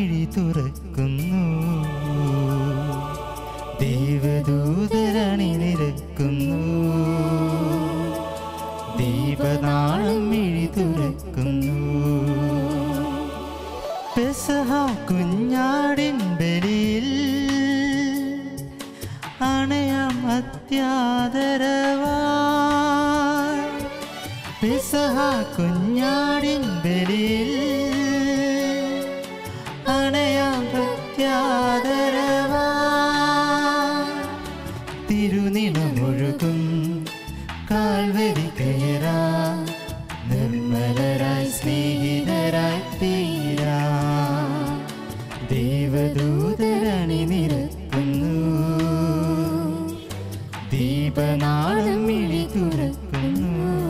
മിഴി തുറക്കുന്നു ദൈവദൂതരണി നിരക്കുന്നു ദീപനാളം മിഴി തുറക്കുന്നു പെസഹ കുഞ്ഞാടിൻ ബലിയിൽ അണയാം അത്യാദരവാ പെസഹ കുഞ്ഞാടിൻ ബലിയിൽ അണയാം പ്രത്യാദരവാ തിരുനിണമൊഴുകും കാൽവരി കയറാ നിർമ്മലരായി സ്നേഹിതരായി തീരാ ദൈവദൂതരണി നിരക്കുന്നു ദീപനാളം മിഴി തുറക്കുന്നു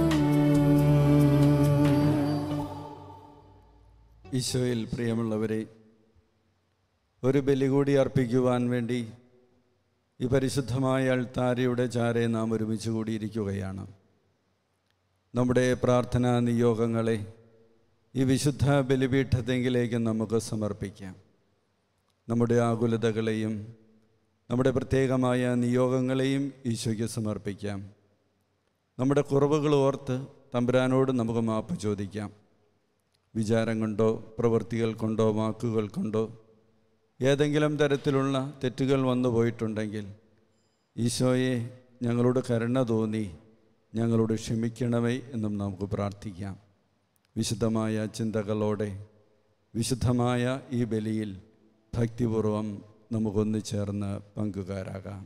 ഈശോയിൽ പ്രിയമുള്ളവരെ ഒരു ബലി കൂടി അർപ്പിക്കുവാൻ വേണ്ടി ഈ പരിശുദ്ധമായ അൾത്താരയുടെ ചാരെ നാം ഒരുമിച്ച് കൂടിയിരിക്കുകയാണ് നമ്മുടെ പ്രാർത്ഥനാ നിയോഗങ്ങളെ ഈ വിശുദ്ധ ബലിപീഠത്തെങ്കിലേക്ക് നമുക്ക് സമർപ്പിക്കാം നമ്മുടെ ആകുലതകളെയും നമ്മുടെ പ്രത്യേകമായ നിയോഗങ്ങളെയും ഈശോയ്ക്ക് സമർപ്പിക്കാം നമ്മുടെ കുറവുകൾ ഓർത്ത് തമ്പുരാനോട് നമുക്ക് മാപ്പ് ചോദിക്കാം വിചാരം കൊണ്ടോ പ്രവൃത്തികൾ കൊണ്ടോ വാക്കുകൾ കൊണ്ടോ ഏതെങ്കിലും തരത്തിലുള്ള തെറ്റുകൾ വന്നു പോയിട്ടുണ്ടെങ്കിൽ ഈശോയെ ഞങ്ങളോട് കരുണ തോന്നി ഞങ്ങളോട് ക്ഷമിക്കണമേ എന്നും നമുക്ക് പ്രാർത്ഥിക്കാം വിശുദ്ധമായ ചിന്തകളോടെ വിശുദ്ധമായ ഈ ബലിയിൽ ഭക്തിപൂർവം നമുക്കൊന്നു ചേർന്ന് പങ്കുകാരാകാം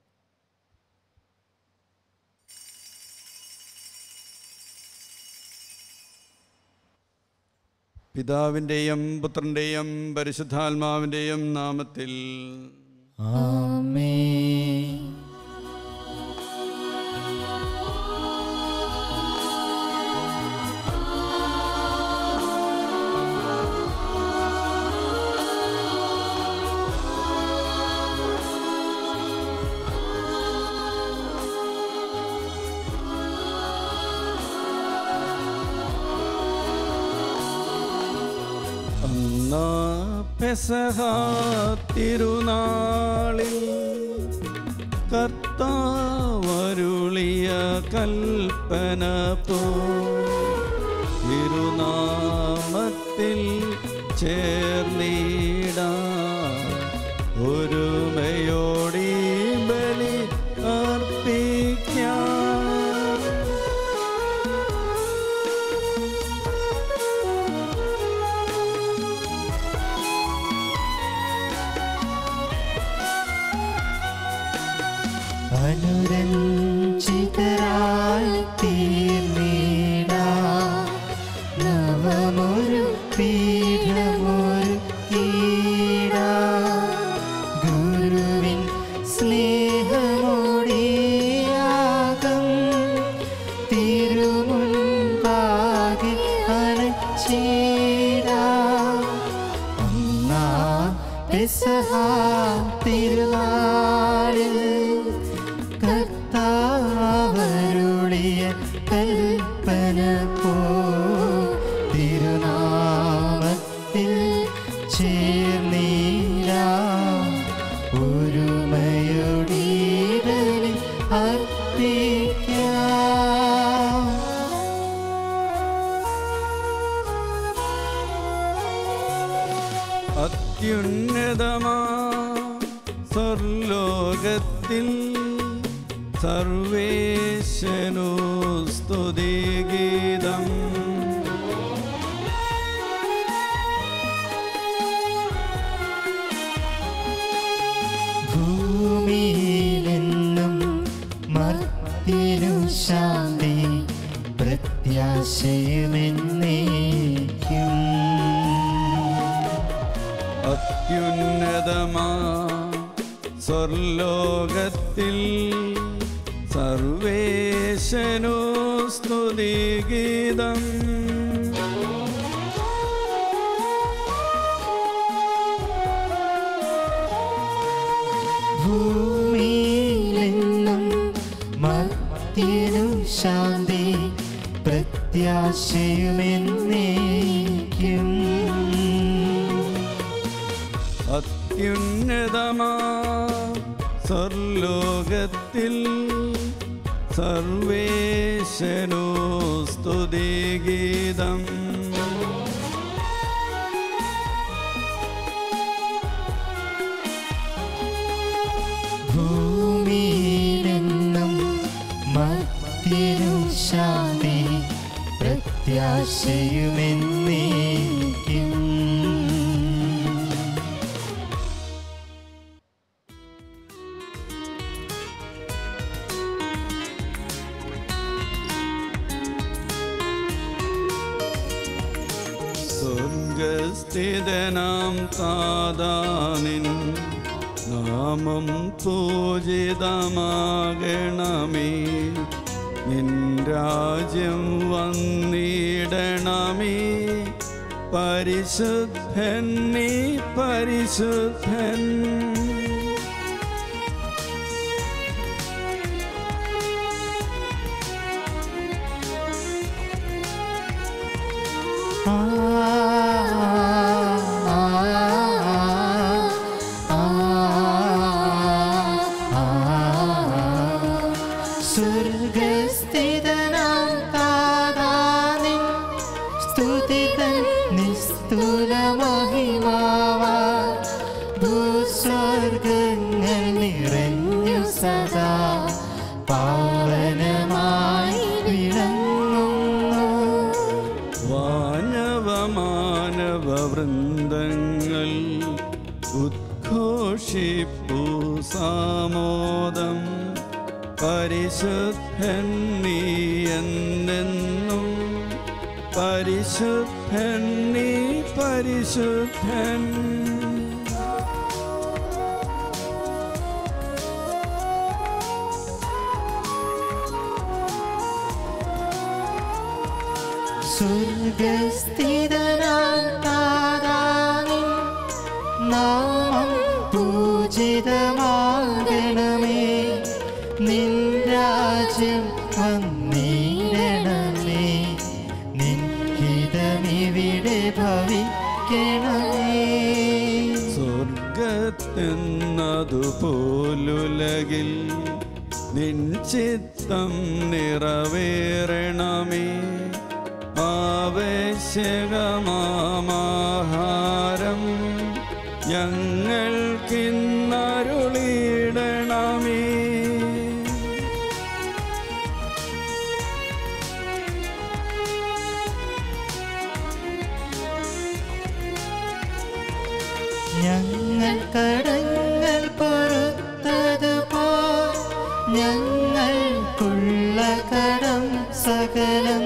പിതാവിൻ്റെയും പുത്രൻ്റെയും പരിശുദ്ധാത്മാവിൻ്റെയും നാമത്തിൽ ആമേ അന്നാ പെസഹ തിരുനാളിൽ കർത്താവരുളിയ കൽപ്പന പോ തിരുനാമത്തിൽ ചേർന്നിടാ ഒരുമയോടി ബലി അർപ്പിക്കാം അനുരഞ്ജിതരായി തീർന്നിടാ നവമൊരു പീഠമൊരു കീടാ ഗുരുവിൻ സ്നേഹമോടിയാകം തിരുമുൻപാകെ അണച്ചിടാ ഒന്നാ പെസഹ തിരുനാളിൽ കർത്താവരുളിയ കൽപ്പന പോ തിരുനാമത്തിൽ ചേർന്നീരാ ഒരുമയൊടി ബലി അർപ്പിക്കാം അത്യുന്നതമാ സ്വർലോകത്തിൽ സർവേശനു സ്തുതിഗീതം ഭൂമിയിലെന്നും മർത്തിനു ശാന്തി പ്രത്യാശയുമെന്നേക്കും അത്യുന്നതമാ സ്വർലോകത്തിൽ സർവേശനു സ്തുതിഗീതം ഭൂമിയിലെന്നും മർത്തിനു ശാന്തി പ്രത്യാശയുമെന്നേക്കും അത്യുന്നതമാ സ്വർലോകത്തിൽ സർവേശനോ സ്തുതിഗീതം ഭൂമിയിലെന്നും മർത്യനു ശാന്തി പ്രത്യാശയുമെന്നേക്കും സ്വർഗസ്ഥിതനാം താതാനിൻ നാമം പൂജിതമാകണമേ നിൻ രാജ്യം വന്നിടണമേ പരിശുദ്ധൻ നീ പരിശുദ്ധൻ ആ ആ ആ ആ സ്വർഗസ്ഥിതനാം താതാനിൻ സ്തുതിതൻ നിസ്തുല മഹിമാവാ ഭൂസ്വർഗങ്ങൾ നിറഞ്ഞു സദാ പാവനമായി വിളങ്ങുന്നു വാനവമാനവ വൃന്ദങ്ങൾ ഉദ്ഘോഷിപ്പു സാമോദം പരിശുദ്ധൻ നീ എന്നെന്നും പരിശുദ്ധൻ നീ പരിശുദ്ധൻ സ്വർഗസ്ഥിതനാം താതാനിൻ നാമം പൂജിതമാകണമേ നിൻ രാജ്യം വന്നിടണമേ നിൻ ഹിതമിവിടെ ഭവിക്കണമേ സ്വർഗത്തെന്നതുപോലുലകിൽ നിൻ ചിത്തം നിറവേറണമേ ആവശ്യകമാഹാരം ഞങ്ങൾക്കിന്നരുളിയിടണമേ ഞങ്ങൾ കടങ്ങൾ പൊറുത്തതുപോ ഞങ്ങൾക്കുള്ള കടം സകലം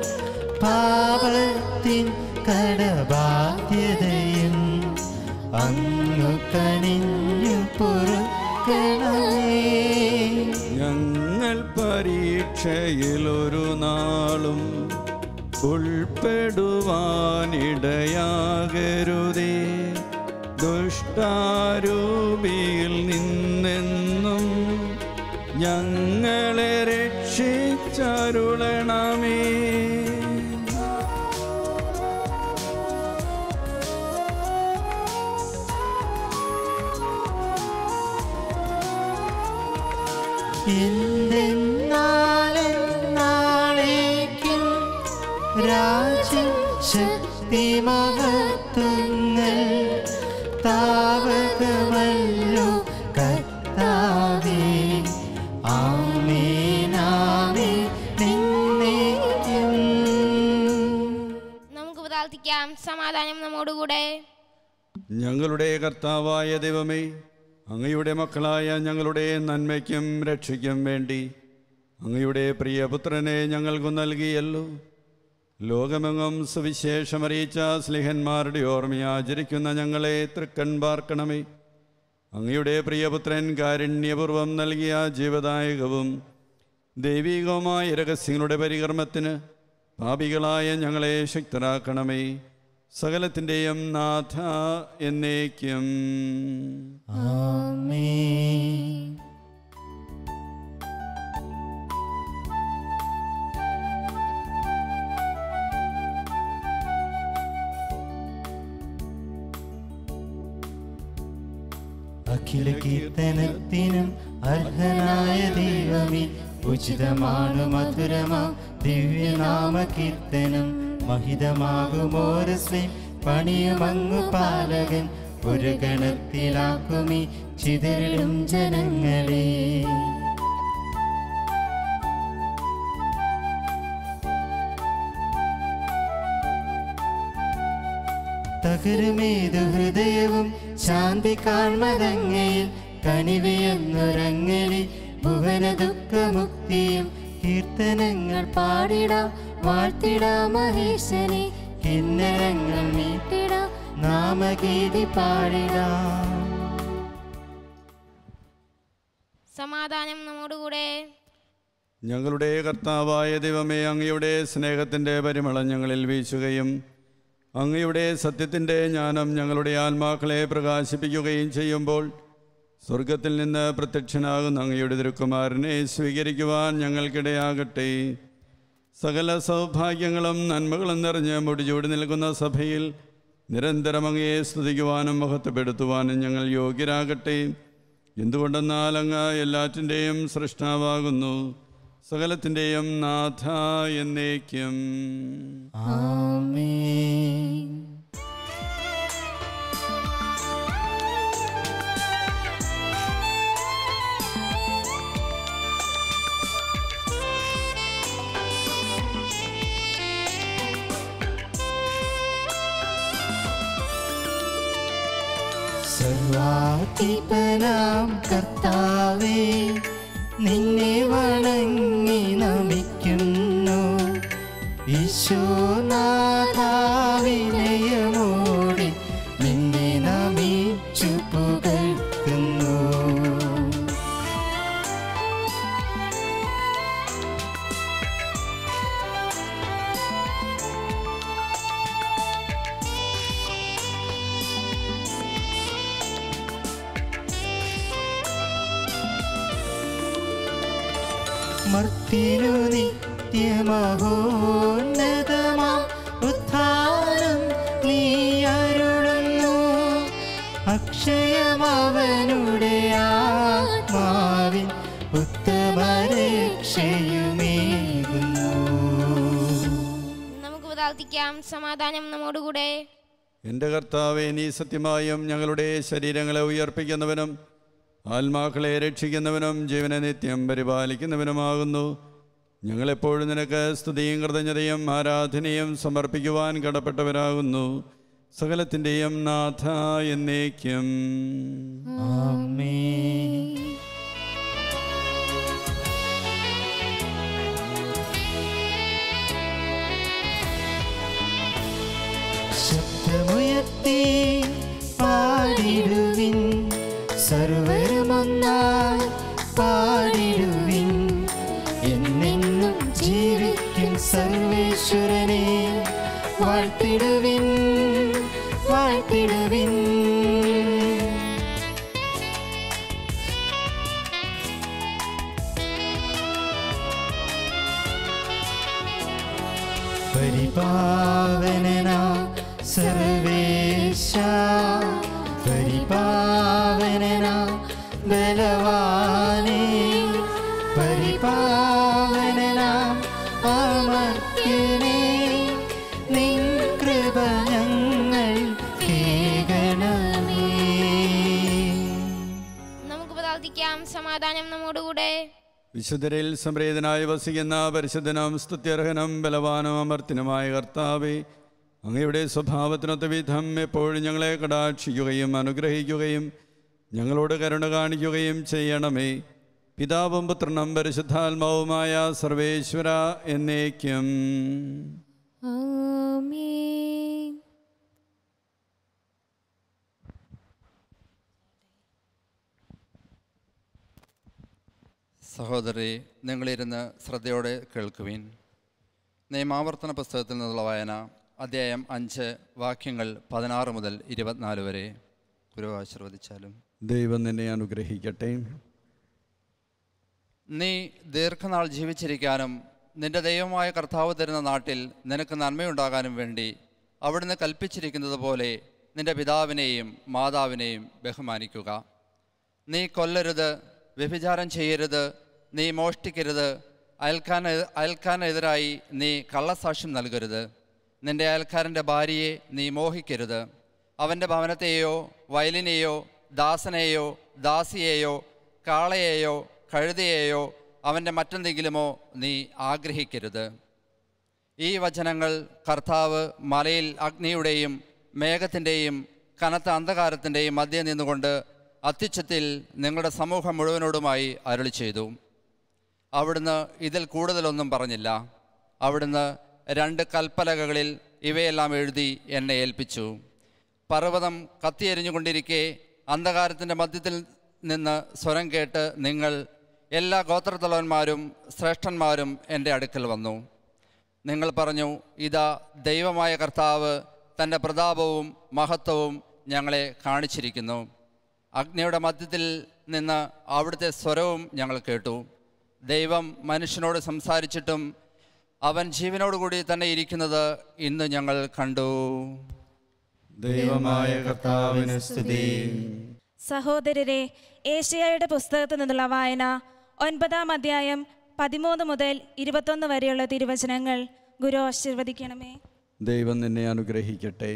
പാപത്തിൻ കടബാധ്യതയും അങ്ങു കനിഞ്ഞു പൊറുക്കണമേ ഞങ്ങൾ പരീക്ഷയിലൊരു നാളും ഉൾപ്പെടുവാനിടയാകരുതേ ദുഷ്ടാരൂപിയിൽ നിന്നെന്നും ഞങ്ങളെ രക്ഷിച്ചരുളണമേ എന്തെന്നാളെന്നാളേക്കും രാജ്യം ശക്തി മഹത്വങ്ങൾ താവകമല്ലോ കർത്താവേ ആമേനാമേ നിന്നേക്കും നമുക്ക് പ്രാർത്ഥിക്കാം സമാധാനം നമ്മോടുകൂടെ ഞങ്ങളുടെ കർത്താവായ ദൈവമേ അങ്ങയുടെ മക്കളായ ഞങ്ങളുടെ നന്മയ്ക്കും രക്ഷയ്ക്കും വേണ്ടി അങ്ങയുടെ പ്രിയപുത്രനെ ഞങ്ങൾക്ക് നൽകിയല്ലോ ലോകമെങ്ങും സുവിശേഷമറിയിച്ച സ്ലിഹന്മാരുടെ ഓർമ്മ ആചരിക്കുന്ന ഞങ്ങളെ തൃക്കൺ പാർക്കണമേ അങ്ങയുടെ പ്രിയപുത്രൻ കാരുണ്യപൂർവം നൽകിയ ജീവദായകവും ദൈവികവുമായ രഹസ്യങ്ങളുടെ പരികർമ്മത്തിന് പാപികളായ ഞങ്ങളെ ശക്തരാക്കണമേ സകലത്തിൻ്റെയും നാഥ എന്നേക്കും ആമേൻ അഖില കീർത്തനത്തിനും അർഹനായ ദൈവമേ ഉചിതമാണ് മധുരമാ ദിവ്യനാമ കീർത്തനം മഹിതമാകുമോരസ്വം പണിയുമങ്ങു പാലകൻ ഒരു ഗണത്തിലാക്കുമി ചിതറിടും ജനങ്ങളെ തകരുമേതു ഹൃദയവും ശാന്തി കാൺമതങ്ങയിൽ കനിവയെന്നൊരങ്ങലി ഭുവന ദുഃഖമുക്തിയും കീർത്തനങ്ങൾ പാടിടാം വാഴ്ത്തിടാം മഹേശനെ കിന്നരങ്ങൾ മീട്ടിടാം നാമഗീതി പാടിടാം സമാധാനം നമ്മോടുകൂടെ ഞങ്ങളുടെ കർത്താവായ ദൈവമേ അങ്ങയുടെ സ്നേഹത്തിൻ്റെ പരിമളം ഞങ്ങളിൽ വീശുകയും അങ്ങയുടെ സത്യത്തിൻ്റെ ജ്ഞാനം ഞങ്ങളുടെ ആത്മാക്കളെ പ്രകാശിപ്പിക്കുകയും ചെയ്യുമ്പോൾ സ്വർഗത്തിൽ നിന്ന് പ്രത്യക്ഷനാകുന്ന അങ്ങയുടെ തിരുക്കുമാരനെ സ്വീകരിക്കുവാൻ ഞങ്ങൾക്കിടയാകട്ടെ സകല സൗഭാഗ്യങ്ങളും നന്മകളും നിറഞ്ഞ് മുടിചൂടി നിൽക്കുന്ന സഭയിൽ നിരന്തരം അങ്ങയെ സ്തുതിക്കുവാനും മഹത്വപ്പെടുത്തുവാനും ഞങ്ങൾ യോഗ്യരാകട്ടെ എന്തുകൊണ്ടെന്നാൽ അങ്ങ് എല്ലാറ്റിൻ്റെയും സൃഷ്ടാവാകുന്നു സകലത്തിൻ്റെയും നാഥ എന്നേക്കും ആമേൻ സർവാധിപനാം കർത്താവേ നിന്നെ വണങ്ങി നമിക്കുന്നു ഈശോനാഥാവിനയമോടെ നിന്നെ നമിച്ചു പുകഴ്ത്തുന്നു മർത്തിനു നിത്യമഹോന്നതമാ ഉത്ഥാനം നീ അരുളുന്നു അക്ഷയമവനുടെ ആത്മാവിൻ ഉത്തമരക്ഷയുമേകുന്നു നമുക്ക് പ്രാർത്ഥിക്കാം സമാധാനം നമ്മോടുകൂടെ എൻ്റെ കർത്താവെ നീ സത്യമായും ഞങ്ങളുടെ ശരീരങ്ങളെ ഉയർപ്പിക്കുന്നവനും ആത്മാക്കളെ രക്ഷിക്കുന്നവനും ജീവനെ നിത്യം പരിപാലിക്കുന്നവനുമാകുന്നു ഞങ്ങളെപ്പോഴും നിനക്ക് സ്തുതിയും കൃതജ്ഞതയും ആരാധനയും സമർപ്പിക്കുവാൻ കടപ്പെട്ടവരാകുന്നു സകലത്തിൻ്റെയും നാഥ എന്നേക്കും ആമേൻ ശബ്ദമുയർത്തി പാടിടുവിൻ സർവരുമൊന്നായി പാടിടുവിൻ എന്നെന്നും ജീവിക്കും സർവേശ്വരനെ വാഴ്ത്തിടുവിൻ വാഴ്ത്തിടുവിൻ പരിപാവനന സർവേശ പരിപാവനന ബലവാനേ പരിപാവനന അമർത്യനേ നിൻ കൃപ ഞങ്ങൾ കേകണമേ നമുക്ക് പ്രാർത്ഥിക്കാം സമാധാനം നമ്മോടുകൂടെ വിശുദ്ധരിൽ സംപ്രീതനായി വസിക്കുന്ന പരിശുദ്ധനും സ്തുത്യർഹനും ബലവാനും അമർത്തിനുമായ കർത്താവെ അങ്ങയുടെ സ്വഭാവത്തിനൊത്ത വിധം എപ്പോഴും ഞങ്ങളെ കടാക്ഷിക്കുകയും അനുഗ്രഹിക്കുകയും ഞങ്ങളോട് കരുണ കാണിക്കുകയും ചെയ്യണമേ പിതാവും പുത്രനും പരിശുദ്ധാത്മാവുമായ സർവേശ്വര എന്നേക്കും ആമേൻ സഹോദരി നിങ്ങളിരുന്ന് ശ്രദ്ധയോടെ കേൾക്കുവിൻ നിയമാവർത്തന പുസ്തകത്തിൽ നിന്നുള്ള വായന അധ്യായം അഞ്ച് വാക്യങ്ങൾ പതിനാറ് മുതൽ ഇരുപത്തിനാല് വരെ ഗുരു ആശീർവദിച്ചാലും ദൈവം നിന്നെ അനുഗ്രഹിക്കട്ടെ നീ ദീർഘനാൾ ജീവിച്ചിരിക്കാനും നിന്റെ ദൈവമായ കർത്താവ് തരുന്ന നാട്ടിൽ നിനക്ക് നന്മയുണ്ടാകാനും വേണ്ടി അവിടുന്ന് കൽപ്പിച്ചിരിക്കുന്നത് പോലെ നിന്റെ പിതാവിനെയും മാതാവിനെയും ബഹുമാനിക്കുക നീ കൊല്ലരുത് വ്യഭിചാരം ചെയ്യരുത് നീ മോഷ്ടിക്കരുത് അയൽക്കാരൻ അയൽക്കാരനെതിരായി നീ കള്ളസാക്ഷ്യം നൽകരുത് നിന്റെ അയൽക്കാരൻ്റെ ഭാര്യയെ നീ മോഹിക്കരുത് അവൻ്റെ ഭവനത്തെയോ വയലിനെയോ ദാസനെയോ ദാസിയെയോ കാളയെയോ കഴുതയെയോ അവൻ്റെ മറ്റെന്തെങ്കിലുമോ നീ ആഗ്രഹിക്കരുത് ഈ വചനങ്ങൾ കർത്താവ് മലയിൽ അഗ്നിയുടെയും മേഘത്തിൻ്റെയും കനത്ത അന്ധകാരത്തിൻ്റെയും മധ്യേ നിന്നുകൊണ്ട് അത്യുച്ചത്തിൽ നിങ്ങളുടെ സമൂഹം മുഴുവനോടുമായി അരുളി ചെയ്തു അവിടുന്ന് ഇതിൽ കൂടുതലൊന്നും പറഞ്ഞില്ല അവിടുന്ന് രണ്ട് കൽപ്പലകകളിൽ ഇവയെല്ലാം എഴുതി എന്നെ ഏൽപ്പിച്ചു പർവ്വതം കത്തിയെരിഞ്ഞുകൊണ്ടിരിക്കെ അന്ധകാരത്തിൻ്റെ മധ്യത്തിൽ നിന്ന് സ്വരം കേട്ട് നിങ്ങൾ എല്ലാ ഗോത്രത്തലവന്മാരും ശ്രേഷ്ഠന്മാരും എൻ്റെ അടുക്കൽ വന്നു നിങ്ങൾ പറഞ്ഞു ഇതാ ദൈവമായ കർത്താവ് തൻ്റെ പ്രതാപവും മഹത്വവും ഞങ്ങളെ കാണിച്ചിരിക്കുന്നു അഗ്നിയുടെ മധ്യത്തിൽ നിന്ന് അവിടുത്തെ സ്വരവും ഞങ്ങൾ കേട്ടു ദൈവം മനുഷ്യനോട് സംസാരിച്ചിട്ടും അവൻ ജീവനോടുകൂടി തന്നെ ഇരിക്കുന്നത് ഇന്ന് ഞങ്ങൾ കണ്ടു ദൈവമായ കർത്താവിന് സ്തുതി സഹോദരരെ ഏഷ്യയുടെ പുസ്തകത്തിൽ നിന്നുള്ള വായന ഒൻപതാം അധ്യായം പതിമൂന്ന് മുതൽ ഇരുപത്തൊന്ന് വരെയുള്ള തിരുവചനങ്ങൾ ഗുരു ആശീർവദിക്കണമേ ദൈവം നിന്നെ അനുഗ്രഹിക്കട്ടെ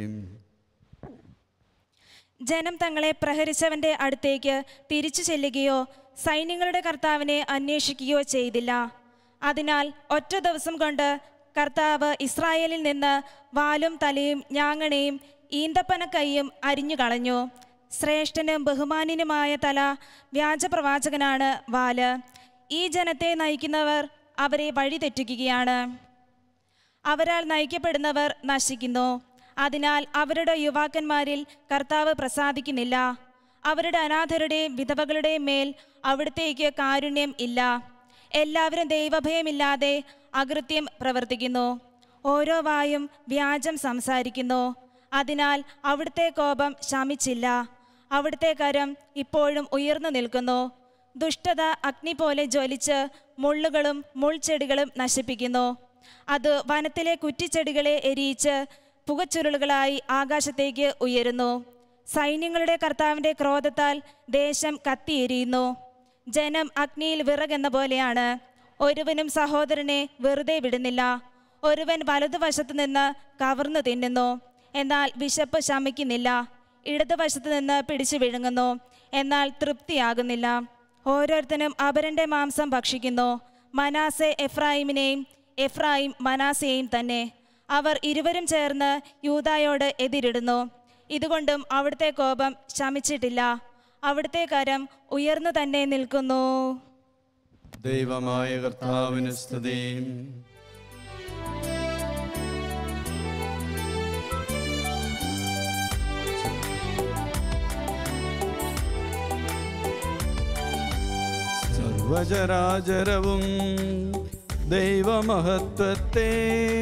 ജനം തങ്ങളെ പ്രഹരിച്ചവന്റെ അടുത്തേക്ക് തിരിച്ചു ചെല്ലുകയോ സൈന്യങ്ങളുടെ കർത്താവിനെ അന്വേഷിക്കുകയോ ചെയ്തില്ല അതിനാൽ ഒറ്റ ദിവസം കൊണ്ട് കർത്താവ് ഇസ്രായേലിൽ നിന്ന് വാലും തലയും ഞാങ്ങണയും ഈന്തപ്പനക്കൈയും അരിഞ്ഞു കളഞ്ഞു ശ്രേഷ്ഠനും ബഹുമാനിനുമായ തല വ്യാജപ്രവാചകനാണ് വാല് ഈ ജനത്തെ നയിക്കുന്നവർ അവരെ വഴിതെറ്റിക്കുകയാണ് അവരാൽ നയിക്കപ്പെടുന്നവർ നശിക്കുന്നു അതിനാൽ അവരുടെ യുവാക്കന്മാരിൽ കർത്താവ് പ്രസാദിക്കുന്നില്ല അവരുടെ അനാഥരുടെയും വിധവകളുടെയും മേൽ അവിടത്തേക്ക് കാരുണ്യം ഇല്ല എല്ലാവരും ദൈവഭയമില്ലാതെ അകൃത്യം പ്രവർത്തിക്കുന്നു ഓരോ വായും വ്യാജം സംസാരിക്കുന്നു അതിനാൽ അവിടുത്തെ കോപം ശമിച്ചില്ല അവിടുത്തെ കരം ഇപ്പോഴും ഉയർന്നു നിൽക്കുന്നു ദുഷ്ടത അഗ്നി പോലെ ജ്വലിച്ച് മുള്ളുകളും മുൾച്ചെടികളും നശിപ്പിക്കുന്നു അത് വനത്തിലെ കുറ്റിച്ചെടികളെ എരിയിച്ച് പുകച്ചുരുളുകളായി ആകാശത്തേക്ക് ഉയരുന്നു സൈന്യങ്ങളുടെ കർത്താവിൻ്റെ ക്രോധത്താൽ ദേശം കത്തിയെരിയുന്നു ജനം അഗ്നിയിൽ വിറകെന്ന പോലെയാണ് ഒരുവനും സഹോദരനെ വെറുതെ വിടുന്നില്ല ഒരുവൻ വലതുവശത്ത് നിന്ന് കവർന്നു തിന്നുന്നു എന്നാൽ വിശപ്പ് ശമിക്കുന്നില്ല ഇടതുവശത്ത് നിന്ന് പിടിച്ചു വിഴുങ്ങുന്നു എന്നാൽ തൃപ്തിയാകുന്നില്ല ഓരോരുത്തരും അപരന്റെ മാംസം ഭക്ഷിക്കുന്നു മനാസെ എഫ്രായിമിനെയും എഫ്രായിം മനാസയെയും തന്നെ അവർ ഇരുവരും ചേർന്ന് യൂതായോട് എതിരിടുന്നു ഇതുകൊണ്ടും അവിടുത്തെ കോപം ശമിച്ചിട്ടില്ല അവിടുത്തെ കരം ഉയർന്നു തന്നെ നിൽക്കുന്നു ദൈവമായ കർത്താവിന് സ്തുതി സർവചരാചരവും ദൈവമഹത്വത്തെ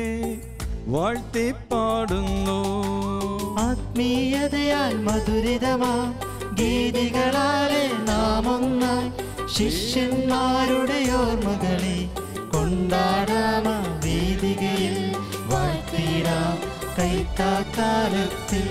വാഴ്ത്തിപ്പാടുന്നു ആത്മീയതയാൽ മധുരിതമാ ഗീതികളാലെ നാം ഒന്നായി ശിഷ്യന്മാരുടെ ഓർമ്മകളെ കൊണ്ടാടാമ വേദികയിൽ വാഴ്ത്തിടാം കൈത്താക്കാലത്തിൽ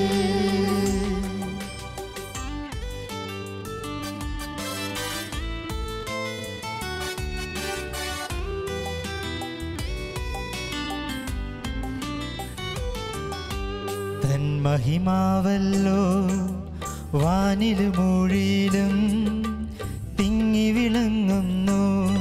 തൻ മഹിമാവല്ലോ വാനിലും മൊഴിയിലും തിങ്ങി വിളങ്ങുന്നു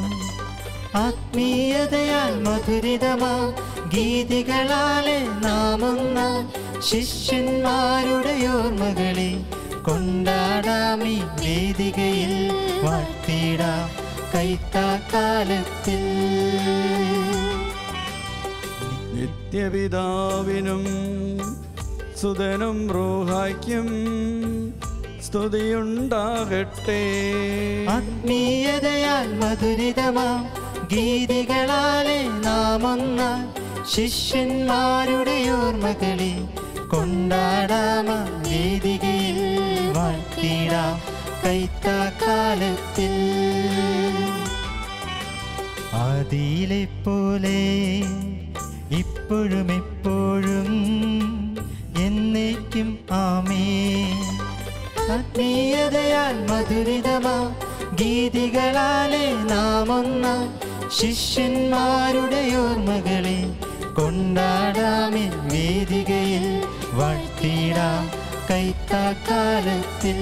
ആത്മീയതയാൽ മധുരിതമാ ഗീതികളാലെ നാമൊന്ന ശിഷ്യന്മാരുടെ ഓർമ്മകളെ കൊണ്ടാടാമി വേദികയിൽ വാഴ്ത്തിടാം കൈത്താക്കാലത്തിൽ നിത്യപിതാവിനും സുതനും റൂഹായ്ക്കും സ്തുതിയുണ്ടാകട്ടെ ആത്മീയതയാൽ മധുരിതമാം ഗീതികളാലെ നാം ഒന്ന ശിഷ്യന്മാരുടെ ഓർമ്മകളെ കൊണ്ടാടാമ വേദികയിൽ വാഴ്ത്തിടാം കൈത്താക്കാലത്തിൽ ആദിയിലെ പോലെ ഇപ്പോഴും എപ്പോഴും എന്നേക്കും ആമേ ആത്മീയതയാൽ ഹല്ലേലൂയാൽ മധുരിതമാ ഗീതികളാലെ നാം ഒന്നാം ശിഷ്യന്മാരുടെ ഓർമ്മകളെ കൊണ്ടാടാമേ വേദികയിൽ വാഴ്ത്തിടാം കൈത്താക്കാലത്തിൽ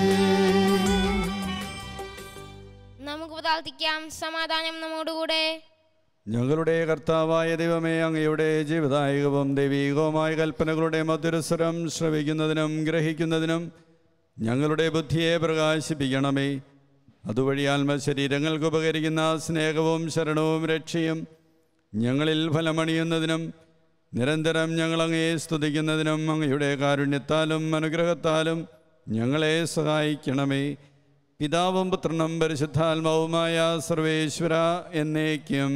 നമുക്ക് പ്രാർത്ഥിക്കാം സമാധാനം നമ്മോടുകൂടെ ഞങ്ങളുടെ കർത്താവായ ദൈവമേ അങ്ങയുടെ ജീവദായകവും ദൈവീകവുമായ കൽപ്പനകളുടെ മധുരസ്വരം ശ്രവിക്കുന്നതിനും ഗ്രഹിക്കുന്നതിനും ഞങ്ങളുടെ ബുദ്ധിയെ പ്രകാശിപ്പിക്കണമേ അതുവഴി ആത്മശരീരങ്ങൾക്ക് ഉപകരിക്കുന്ന സ്നേഹവും ശരണവും രക്ഷയും ഞങ്ങളിൽ ഫലമണിയുന്നതിനും നിരന്തരം ഞങ്ങളങ്ങയെ സ്തുതിക്കുന്നതിനും അങ്ങയുടെ കാരുണ്യത്താലും അനുഗ്രഹത്താലും ഞങ്ങളെ സഹായിക്കണമേ പിതാവും പുത്രനും പരിശുദ്ധാത്മാവുമായ സർവേശ്വര എന്നേക്കും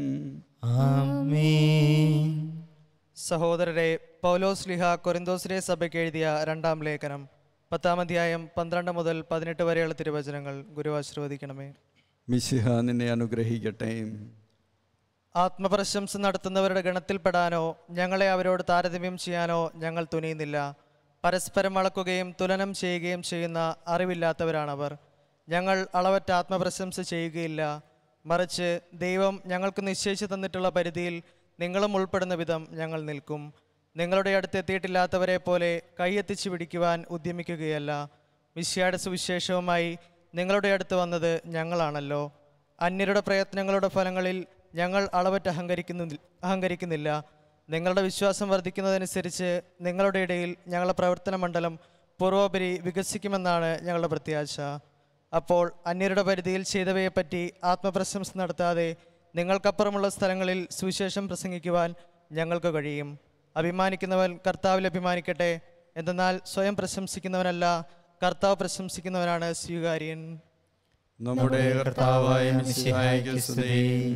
ആമേൻ സഹോദരരെ പൗലോസ് ലിഹ കൊരിന്തോസിലെ സഭയ്ക്ക് എഴുതിയ രണ്ടാം ലേഖനം പത്താം അധ്യായം പന്ത്രണ്ട് മുതൽ പതിനെട്ട് വരെയുള്ള തിരുവചനങ്ങൾ ഗുരു ആശീർവദിക്കണമേ മിശിഹ നിന്നെ അനുഗ്രഹിക്കട്ടെ ആത്മപ്രശംസ നടത്തുന്നവരുടെ ഗണത്തിൽപ്പെടാനോ ഞങ്ങളെ അവരോട് താരതമ്യം ചെയ്യാനോ ഞങ്ങൾ തുനിയുന്നില്ല പരസ്പരം അളക്കുകയും തുലനം ചെയ്യുകയും ചെയ്യുന്ന അറിവില്ലാത്തവരാണവർ ഞങ്ങൾ അളവറ്റ ആത്മപ്രശംസ ചെയ്യുകയില്ല മറിച്ച് ദൈവം ഞങ്ങൾക്ക് നിശ്ചയിച്ചു തന്നിട്ടുള്ള പരിധിയിൽ നിങ്ങളും ഉൾപ്പെടുന്ന വിധം ഞങ്ങൾ നിൽക്കും നിങ്ങളുടെ അടുത്ത് എത്തിയിട്ടില്ലാത്തവരെ പോലെ കൈയെത്തിച്ചു പിടിക്കുവാൻ ഉദ്യമിക്കുകയല്ല മിശ്യായുടെ സുവിശേഷവുമായി നിങ്ങളുടെ അടുത്ത് വന്നത് ഞങ്ങളാണല്ലോ അന്യരുടെ പ്രയത്നങ്ങളുടെ ഫലങ്ങളിൽ ഞങ്ങൾ അളവറ്റ് അഹങ്കരിക്കുന്നു അഹങ്കരിക്കുന്നില്ല നിങ്ങളുടെ വിശ്വാസം വർദ്ധിക്കുന്നതനുസരിച്ച് നിങ്ങളുടെ ഇടയിൽ ഞങ്ങളുടെ പ്രവർത്തന മണ്ഡലം പൂർവോപരി വികസിക്കുമെന്നാണ് ഞങ്ങളുടെ പ്രത്യാശ അപ്പോൾ അന്യരുടെ പരിധിയിൽ ചെയ്തവയെപ്പറ്റി ആത്മപ്രശംസ നടത്താതെ നിങ്ങൾക്കപ്പുറമുള്ള സ്ഥലങ്ങളിൽ സുവിശേഷം പ്രസംഗിക്കുവാൻ ഞങ്ങൾക്ക് കഴിയും അഭിമാനിക്കുന്നവൻ കർത്താവിൽ അഭിമാനിക്കട്ടെ എന്തെന്നാൽ സ്വയം പ്രശംസിക്കുന്നവനല്ല കർത്താവ് പ്രശംസിക്കുന്നവനാണ് സ്വീകാര്യൻ നമ്മുടെ കർത്താവായ മിശിഹായ്ക്ക് സ്തുതി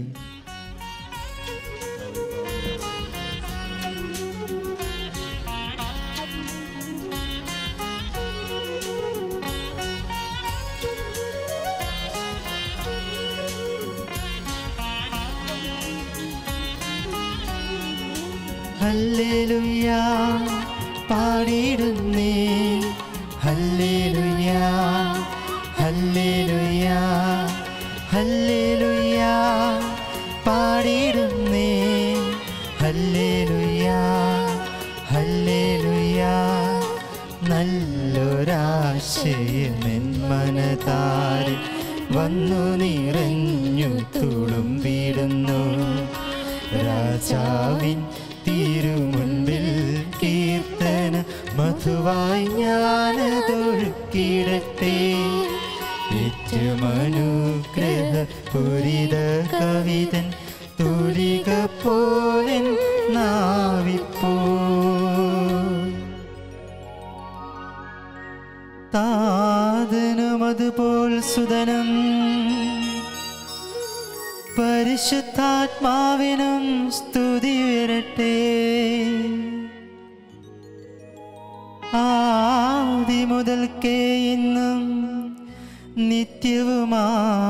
ഹല്ലേലൂയാ പാടിയിടുന്നേ ഹല്ലേലൂയാ ഹല്ലേലൂയാ ഹല്ലേലൂയാ പാടിയിടുന്നേ ഹല്ലേലൂയാ ഹല്ലേലൂയാ നല്ലൊരാശയമെൻ മനതാരിൽ വന്നു നിറഞ്ഞു തുളുമ്പിടുന്നു രാജാവിൻ തിരുമുൻപിൽ കീർത്തന മധുവായി ഞാനതൊഴുക്കിടട്ടെ ഏറ്റവും അനുഗ്രഹ പുരിത കവിതൻ തുലിക പോലൻ നാവിപ്പോ താതനും അതുപോൽ സുതനം പരിശുദ്ധാത്മാവിനും സ്തുതി ഉയരട്ടെ ആദി മുതൽക്കേ ഇന്നും നിത്യവുമാ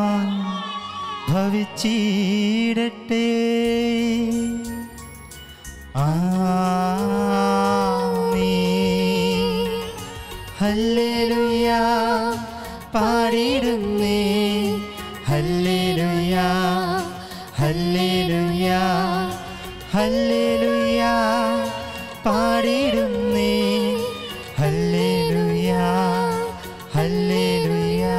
ഭവിച്ചിടട്ടെ ആമീൻ ഹല്ലേലൂയാ പാടിയിടുന്നേ ഹല്ലേലൂയാ ഹല്ലേലൂയാ ഹല്ലേലൂയാ പാടിയിടുന്നേ ഹല്ലേലൂയാ ഹല്ലേലൂയാ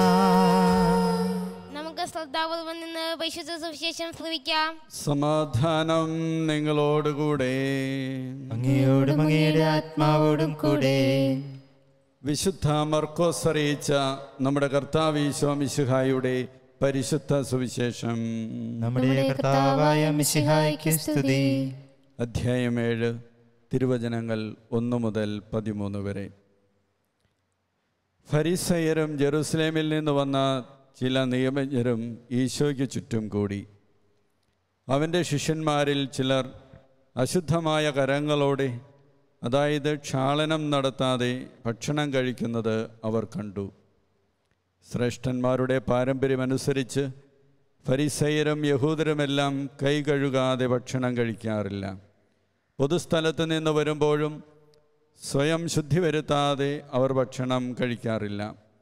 നമുക്ക് ശ്രദ്ധാപൂർവം നിന്ന് പരിശുദ്ധ സുവിശേഷം ശ്രവിക്കാം സമാധാനം നിങ്ങളോടുകൂടെ അങ്ങയോടും അങ്ങയുടെ ആത്മാവോടും കൂടെ വിശുദ്ധ മർക്കോസ് അറിയിച്ച നമ്മുടെ കർത്താവ് ഈശോ മിശിഹായുടെ പരിശുദ്ധ സുവിശേഷം നമ്മുടെ കർത്താവായ മിശിഹായ്ക്ക് സ്തുതി അധ്യായം ഏഴ് തിരുവചനങ്ങൾ ഒന്ന് മുതൽ പതിമൂന്ന് വരെ ഫരിസയരും ജെറുസലേമിൽ നിന്ന് വന്ന ചില നിയമജ്ഞരും ഈശോയ്ക്ക് ചുറ്റും കൂടി അവൻ്റെ ശിഷ്യന്മാരിൽ ചിലർ അശുദ്ധമായ കരങ്ങളോടെ അതായത് ക്ഷാളനം നടത്താതെ ഭക്ഷണം കഴിക്കുന്നത് അവർ കണ്ടു ശ്രേഷ്ഠന്മാരുടെ പാരമ്പര്യമനുസരിച്ച് ഫരിസയരും യഹൂദരുമെല്ലാം കൈ കഴുകാതെ ഭക്ഷണം കഴിക്കാറില്ല പൊതുസ്ഥലത്ത് നിന്ന് വരുമ്പോഴും സ്വയം ശുദ്ധി വരുത്താതെ അവർ ഭക്ഷണം കഴിക്കാറില്ല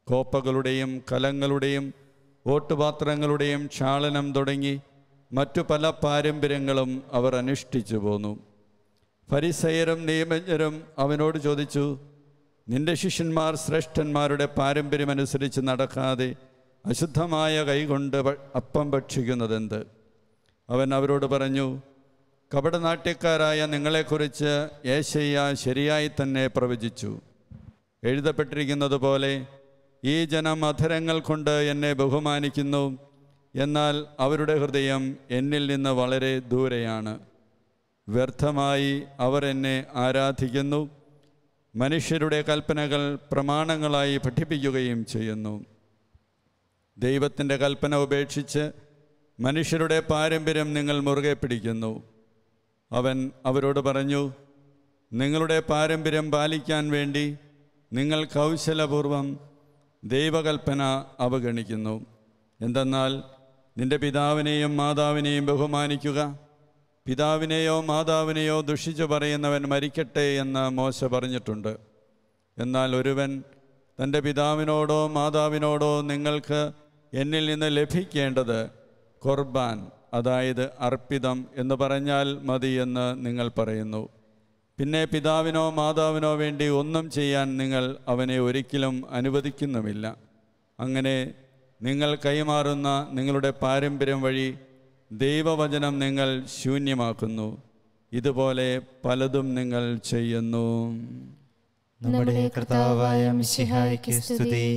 കോപ്പകളുടെയും കലങ്ങളുടെയും ഓട്ടുപാത്രങ്ങളുടെയും ക്ഷാളനം തുടങ്ങി മറ്റു പല പാരമ്പര്യങ്ങളും അവർ അനുഷ്ഠിച്ചു പോന്നു ഫരിസയരും നിയമജ്ഞരും അവനോട് ചോദിച്ചു നിന്റെ ശിഷ്യന്മാർ ശ്രേഷ്ഠന്മാരുടെ പാരമ്പര്യമനുസരിച്ച് നടക്കാതെ അശുദ്ധമായ കൈകൊണ്ട് ഭ- അപ്പം ഭക്ഷിക്കുന്നതെന്ത് അവൻ അവരോട് പറഞ്ഞു കപടനാട്യക്കാരായ നിങ്ങളെക്കുറിച്ച് ഏശയ്യ ശരിയായി തന്നെ പ്രവചിച്ചു എഴുതപ്പെട്ടിരിക്കുന്നത് പോലെ ഈ ജനം അധരങ്ങൾ കൊണ്ട് എന്നെ ബഹുമാനിക്കുന്നു എന്നാൽ അവരുടെ ഹൃദയം എന്നിൽ നിന്ന് വളരെ ദൂരെയാണ് വ്യർത്ഥമായി അവർ എന്നെ ആരാധിക്കുന്നു മനുഷ്യരുടെ കൽപ്പനകൾ പ്രമാണങ്ങളായി പഠിപ്പിക്കുകയും ചെയ്യുന്നു ദൈവത്തിൻ്റെ കൽപ്പന ഉപേക്ഷിച്ച് മനുഷ്യരുടെ പാരമ്പര്യം നിങ്ങൾ മുറുകെ പിടിക്കുന്നു അവൻ അവരോട് പറഞ്ഞു നിങ്ങളുടെ പാരമ്പര്യം പാലിക്കാൻ വേണ്ടി നിങ്ങൾ കൗശലപൂർവം ദൈവകൽപ്പന അവഗണിക്കുന്നു എന്തെന്നാൽ നിന്റെ പിതാവിനെയും മാതാവിനെയും ബഹുമാനിക്കുക പിതാവിനെയോ മാതാവിനെയോ ദുഷിച്ചു പറയുന്നവൻ മരിക്കട്ടെ എന്ന് മോശ പറഞ്ഞിട്ടുണ്ട് എന്നാൽ ഒരുവൻ തൻ്റെ പിതാവിനോടോ മാതാവിനോടോ നിങ്ങൾക്ക് എന്നിൽ നിന്ന് ലഭിക്കേണ്ടത് ഖുർബാൻ അതായത് അർപ്പിതം എന്ന് പറഞ്ഞാൽ മതി എന്ന് നിങ്ങൾ പറയുന്നു പിന്നെ പിതാവിനോ മാതാവിനോ വേണ്ടി ഒന്നും ചെയ്യാൻ നിങ്ങൾ അവനെ ഒരിക്കലും അനുവദിക്കുന്നുമില്ല അങ്ങനെ നിങ്ങൾ കൈമാറുന്ന നിങ്ങളുടെ പാരമ്പര്യം വഴി ദൈവവചനം നിങ്ങൾ ശൂന്യമാക്കുന്നു ഇതുപോലെ പലതും നിങ്ങൾ ചെയ്യുന്നു നമ്മുടെ കർത്താവായ മിശിഹായ്ക്ക് സ്തുതി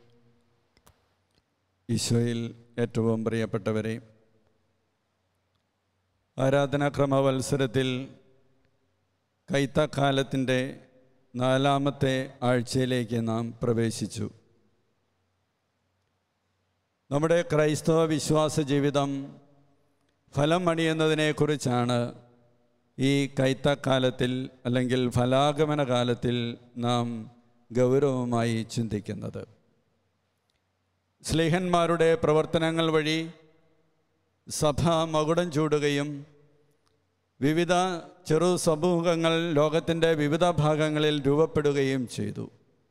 ഈശോയിൽ ഏറ്റവും പ്രിയപ്പെട്ടവരെ ആരാധനാക്രമ വത്സരത്തിൽ കൈത്തക്കാലത്തിൻ്റെ നാലാമത്തെ ആഴ്ചയിലേക്ക് നാം പ്രവേശിച്ചു നമ്മുടെ ക്രൈസ്തവ വിശ്വാസ ജീവിതം ഫലം അണിയുന്നതിനെക്കുറിച്ചാണ് ഈ കൈത്തക്കാലത്തിൽ അല്ലെങ്കിൽ ഫലാഗമന കാലത്തിൽ നാം ഗൗരവമായി ചിന്തിക്കുന്നത് സ്ലേഹന്മാരുടെ പ്രവർത്തനങ്ങൾ വഴി സഭ മകുടം ചൂടുകയും വിവിധ ചെറു സമൂഹങ്ങൾ ലോകത്തിൻ്റെ വിവിധ ഭാഗങ്ങളിൽ രൂപപ്പെടുകയും ചെയ്തു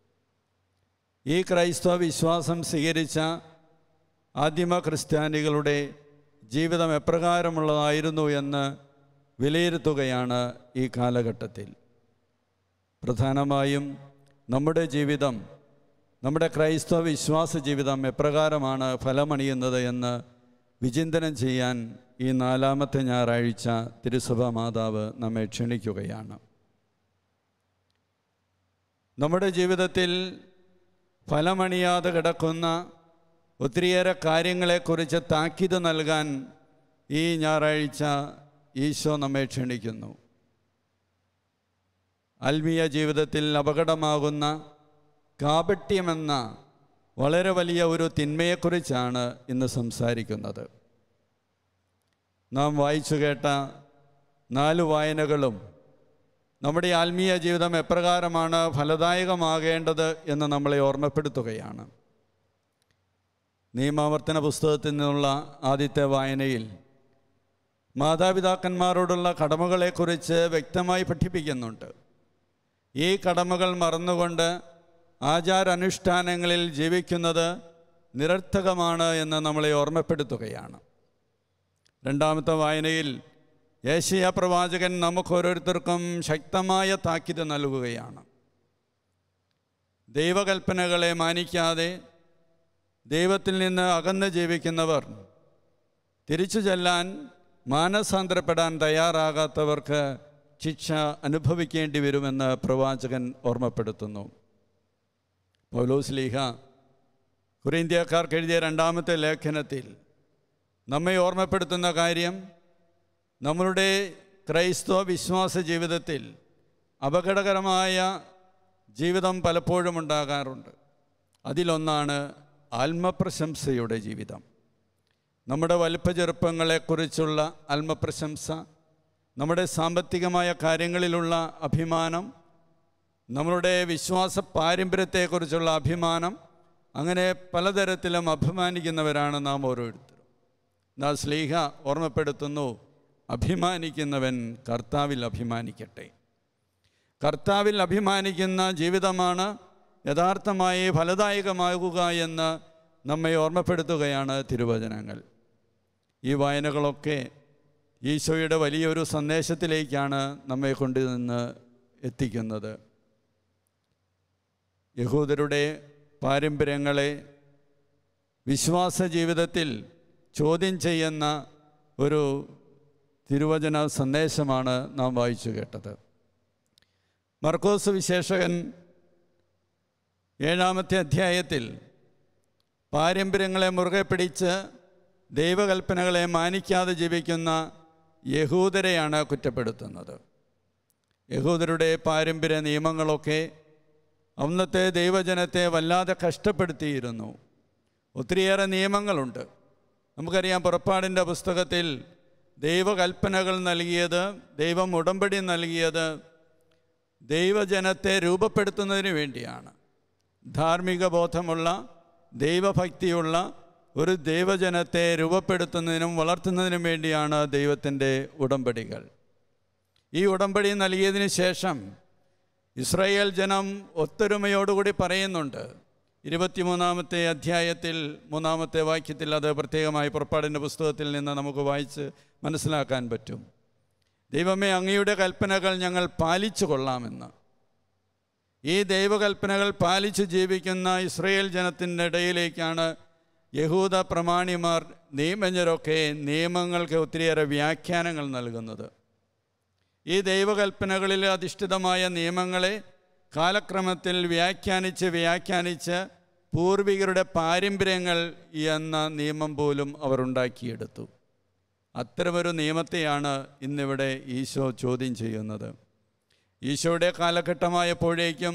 ഈ ക്രൈസ്തവ വിശ്വാസം സ്വീകരിച്ച ആദിമ ക്രിസ്ത്യാനികളുടെ ജീവിതം എപ്രകാരമുള്ളതായിരുന്നു എന്ന് വിലയിരുത്തുകയാണ് ഈ കാലഘട്ടത്തിൽ പ്രധാനമായും നമ്മുടെ ജീവിതം നമ്മുടെ ക്രൈസ്തവ വിശ്വാസ ജീവിതം എപ്രകാരമാണ് ഫലമണിയുന്നത് എന്ന് വിചിന്തനം ചെയ്യാൻ ഈ നാലാമത്തെ ഞായറാഴ്ച തിരുസഭ മാതാവ് നമ്മെ ക്ഷണിക്കുകയാണ് നമ്മുടെ ജീവിതത്തിൽ ഫലമണിയാതെ കിടക്കുന്ന ഒത്തിരിയേറെ കാര്യങ്ങളെക്കുറിച്ച് താക്കീത് നൽകാൻ ഈ ഞായറാഴ്ച ഈശോ നമ്മെ ക്ഷണിക്കുന്നു ആത്മീയ ജീവിതത്തിൽ അപകടമാകുന്ന കാപട്യമെന്ന വളരെ വലിയ ഒരു തിന്മയെക്കുറിച്ചാണ് ഇന്ന് സംസാരിക്കുന്നത് നാം വായിച്ചു കേട്ട നാല് വായനകളും നമ്മുടെ ആത്മീയ ജീവിതം എപ്രകാരമാണ് ഫലദായകമാകേണ്ടത് എന്ന് നമ്മളെ ഓർമ്മപ്പെടുത്തുകയാണ് നിയമാവർത്തന പുസ്തകത്തിൽ നിന്നുള്ള ആദ്യത്തെ വായനയിൽ മാതാപിതാക്കന്മാരോടുള്ള കടമകളെക്കുറിച്ച് വ്യക്തമായി പഠിപ്പിക്കുന്നുണ്ട് ഈ കടമകൾ മറന്നുകൊണ്ട് ആചാരാനുഷ്ഠാനങ്ങളിൽ ജീവിക്കുന്നത് നിരർത്ഥകമാണ് എന്ന് നമ്മളെ ഓർമ്മപ്പെടുത്തുകയാണ് രണ്ടാമത്തെ വായനയിൽ യേശയ പ്രവാചകൻ നമുക്ക് ഓരോരുത്തർക്കും ശക്തമായ താക്കീത് നൽകുകയാണ് ദൈവകൽപ്പനകളെ മാനിക്കാതെ ദൈവത്തിൽ നിന്ന് അകന്ന് ജീവിക്കുന്നവർ തിരിച്ചു ചെല്ലാൻ മാനസാന്തരപ്പെടാൻ തയ്യാറാകാത്തവർക്ക് ശിക്ഷ അനുഭവിക്കേണ്ടി വരുമെന്ന് പ്രവാചകൻ ഓർമ്മപ്പെടുത്തുന്നു പൗലോസ് ലീഹ കുരീന്ത്യക്കാർക്ക് എഴുതിയ രണ്ടാമത്തെ ലേഖനത്തിൽ നമ്മെ ഓർമ്മപ്പെടുത്തുന്ന കാര്യം നമ്മളുടെ ക്രൈസ്തവ വിശ്വാസ ജീവിതത്തിൽ അപകടകരമായ ജീവിതം പലപ്പോഴും ഉണ്ടാകാറുണ്ട് അതിലൊന്നാണ് ആത്മപ്രശംസയുടെ ജീവിതം നമ്മുടെ വലിപ്പചെറുപ്പങ്ങളെക്കുറിച്ചുള്ള ആത്മപ്രശംസ നമ്മുടെ സാമ്പത്തികമായ കാര്യങ്ങളിലുള്ള അഭിമാനം നമ്മളുടെ വിശ്വാസ പാരമ്പര്യത്തെക്കുറിച്ചുള്ള അഭിമാനം അങ്ങനെ പലതരത്തിലും അഭിമാനിക്കുന്നവരാണ് നാം ഓരോരുത്തരും എന്നാൽ സ്ലീഹ ഓർമ്മപ്പെടുത്തുന്നു അഭിമാനിക്കുന്നവൻ കർത്താവിൽ അഭിമാനിക്കട്ടെ കർത്താവിൽ അഭിമാനിക്കുന്ന ജീവിതമാണ് യഥാർത്ഥമായി ഫലദായകമാകുക എന്ന് നമ്മെ ഓർമ്മപ്പെടുത്തുകയാണ് തിരുവചനങ്ങൾ ഈ വായനകളൊക്കെ ഈശോയുടെ വലിയൊരു സന്ദേശത്തിലേക്കാണ് നമ്മെ കൊണ്ടുവന്ന് എത്തിക്കുന്നത് യഹൂദരുടെ പാരമ്പര്യങ്ങളെ വിശ്വാസ ജീവിതത്തിൽ ചോദ്യം ചെയ്യുന്ന ഒരു തിരുവചന സന്ദേശമാണ് നാം വായിച്ചു കേട്ടത് മർക്കോസ് വിശേഷകൻ ഏഴാമത്തെ അധ്യായത്തിൽ പാരമ്പര്യങ്ങളെ മുറുകെ പിടിച്ച് ദൈവകൽപ്പനകളെ മാനിക്കാതെ ജീവിക്കുന്ന യഹൂദരെയാണ് കുറ്റപ്പെടുത്തുന്നത് യഹൂദരുടെ പാരമ്പര്യ നിയമങ്ങളൊക്കെ അന്നത്തെ ദൈവജനത്തെ വല്ലാതെ കഷ്ടപ്പെടുത്തിയിരുന്നു ഒത്തിരിയേറെ നിയമങ്ങളുണ്ട് നമുക്കറിയാം പുറപ്പാടിൻ്റെ പുസ്തകത്തിൽ ദൈവകൽപ്പനകൾ നൽകിയത് ദൈവം ഉടമ്പടി നൽകിയത് ദൈവജനത്തെ രൂപപ്പെടുത്തുന്നതിന് വേണ്ടിയാണ് ധാർമ്മിക ബോധമുള്ള ദൈവഭക്തിയുള്ള ഒരു ദൈവജനത്തെ രൂപപ്പെടുത്തുന്നതിനും വളർത്തുന്നതിനും വേണ്ടിയാണ് ദൈവത്തിൻ്റെ ഉടമ്പടികൾ ഈ ഉടമ്പടി നൽകിയതിന് ശേഷം ഇസ്രായേൽ ജനം ഒത്തൊരുമയോടുകൂടി പറയുന്നുണ്ട് ഇരുപത്തിമൂന്നാമത്തെ അധ്യായത്തിൽ മൂന്നാമത്തെ വാക്യത്തിൽ അത് പ്രത്യേകമായി പുറപ്പാടിൻ്റെ പുസ്തകത്തിൽ നിന്ന് നമുക്ക് വായിച്ച് മനസ്സിലാക്കാൻ പറ്റും ദൈവമേ അങ്ങയുടെ കൽപ്പനകൾ ഞങ്ങൾ പാലിച്ചു കൊള്ളാമെന്ന് ഈ ദൈവകൽപ്പനകൾ പാലിച്ച് ജീവിക്കുന്ന ഇസ്രയേൽ ജനത്തിൻ്റെ ഇടയിലേക്കാണ് യഹൂദ പ്രമാണിമാർ നിയമജ്ഞരൊക്കെ നിയമങ്ങൾക്ക് ഒത്തിരിയേറെ വ്യാഖ്യാനങ്ങൾ നൽകുന്നത് ഈ ദൈവകൽപ്പനകളിൽ അധിഷ്ഠിതമായ നിയമങ്ങളെ കാലക്രമത്തിൽ വ്യാഖ്യാനിച്ച് വ്യാഖ്യാനിച്ച് പൂർവികരുടെ പാരമ്പര്യങ്ങൾ എന്ന നിയമം പോലും അവർ ഉണ്ടാക്കിയെടുത്തു അത്തരമൊരു നിയമത്തെയാണ് ഇന്നിവിടെ ഈശോ ചോദ്യം ചെയ്യുന്നത് ഈശോയുടെ കാലഘട്ടമായപ്പോഴേക്കും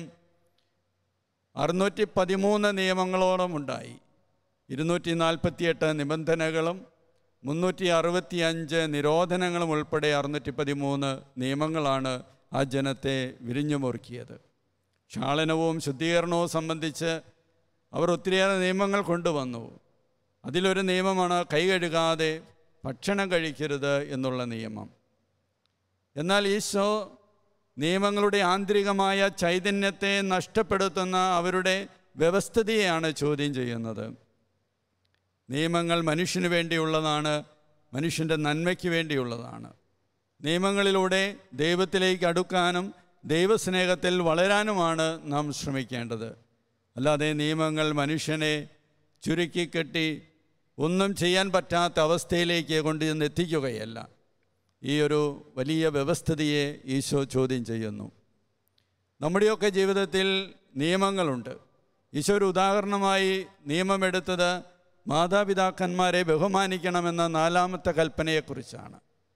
അറുന്നൂറ്റി പതിമൂന്ന് നിയമങ്ങളോളം ഉണ്ടായി ഇരുന്നൂറ്റി നാൽപ്പത്തിയെട്ട് നിബന്ധനകളും മുന്നൂറ്റി അറുപത്തി അഞ്ച് നിരോധനങ്ങളും ഉൾപ്പെടെ അറുന്നൂറ്റി പതിമൂന്ന് നിയമങ്ങളാണ് ആ ജനത്തെ വിരിഞ്ഞുമുറുക്കിയത് ക്ഷാളനവും ശുദ്ധീകരണവും സംബന്ധിച്ച് അവർ ഒത്തിരിയേറെ നിയമങ്ങൾ കൊണ്ടുവന്നു അതിലൊരു നിയമമാണ് കൈ കഴുകാതെ ഭക്ഷണം കഴിക്കരുത് എന്നുള്ള നിയമം എന്നാൽ ഈശോ നിയമങ്ങളുടെ ആന്തരികമായ ചൈതന്യത്തെ നഷ്ടപ്പെടുത്തുന്ന അവരുടെ വ്യവസ്ഥിതിയെയാണ് ചോദ്യം ചെയ്യുന്നത് നിയമങ്ങൾ മനുഷ്യന് വേണ്ടിയുള്ളതാണ് മനുഷ്യൻ്റെ നന്മയ്ക്ക് വേണ്ടിയുള്ളതാണ് നിയമങ്ങളിലൂടെ ദൈവത്തിലേക്ക് അടുക്കാനും ദൈവസ്നേഹത്തിൽ വളരാനുമാണ് നാം ശ്രമിക്കേണ്ടത് അല്ലാതെ നിയമങ്ങൾ മനുഷ്യനെ ചുരുക്കിക്കെട്ടി ഒന്നും ചെയ്യാൻ പറ്റാത്ത അവസ്ഥയിലേക്ക് കൊണ്ടുചെന്ന് എത്തിക്കുകയല്ല ഈ ഒരു വലിയ വ്യവസ്ഥിതിയെ ഈശോ ചോദ്യം ചെയ്യുന്നു നമ്മുടെയൊക്കെ ജീവിതത്തിൽ നിയമങ്ങളുണ്ട് ഈശോ ഒരു ഉദാഹരണമായി നിയമമെടുത്തത് മാതാപിതാക്കന്മാരെ ബഹുമാനിക്കണമെന്ന നാലാമത്തെ കൽപ്പനയെക്കുറിച്ചാണ്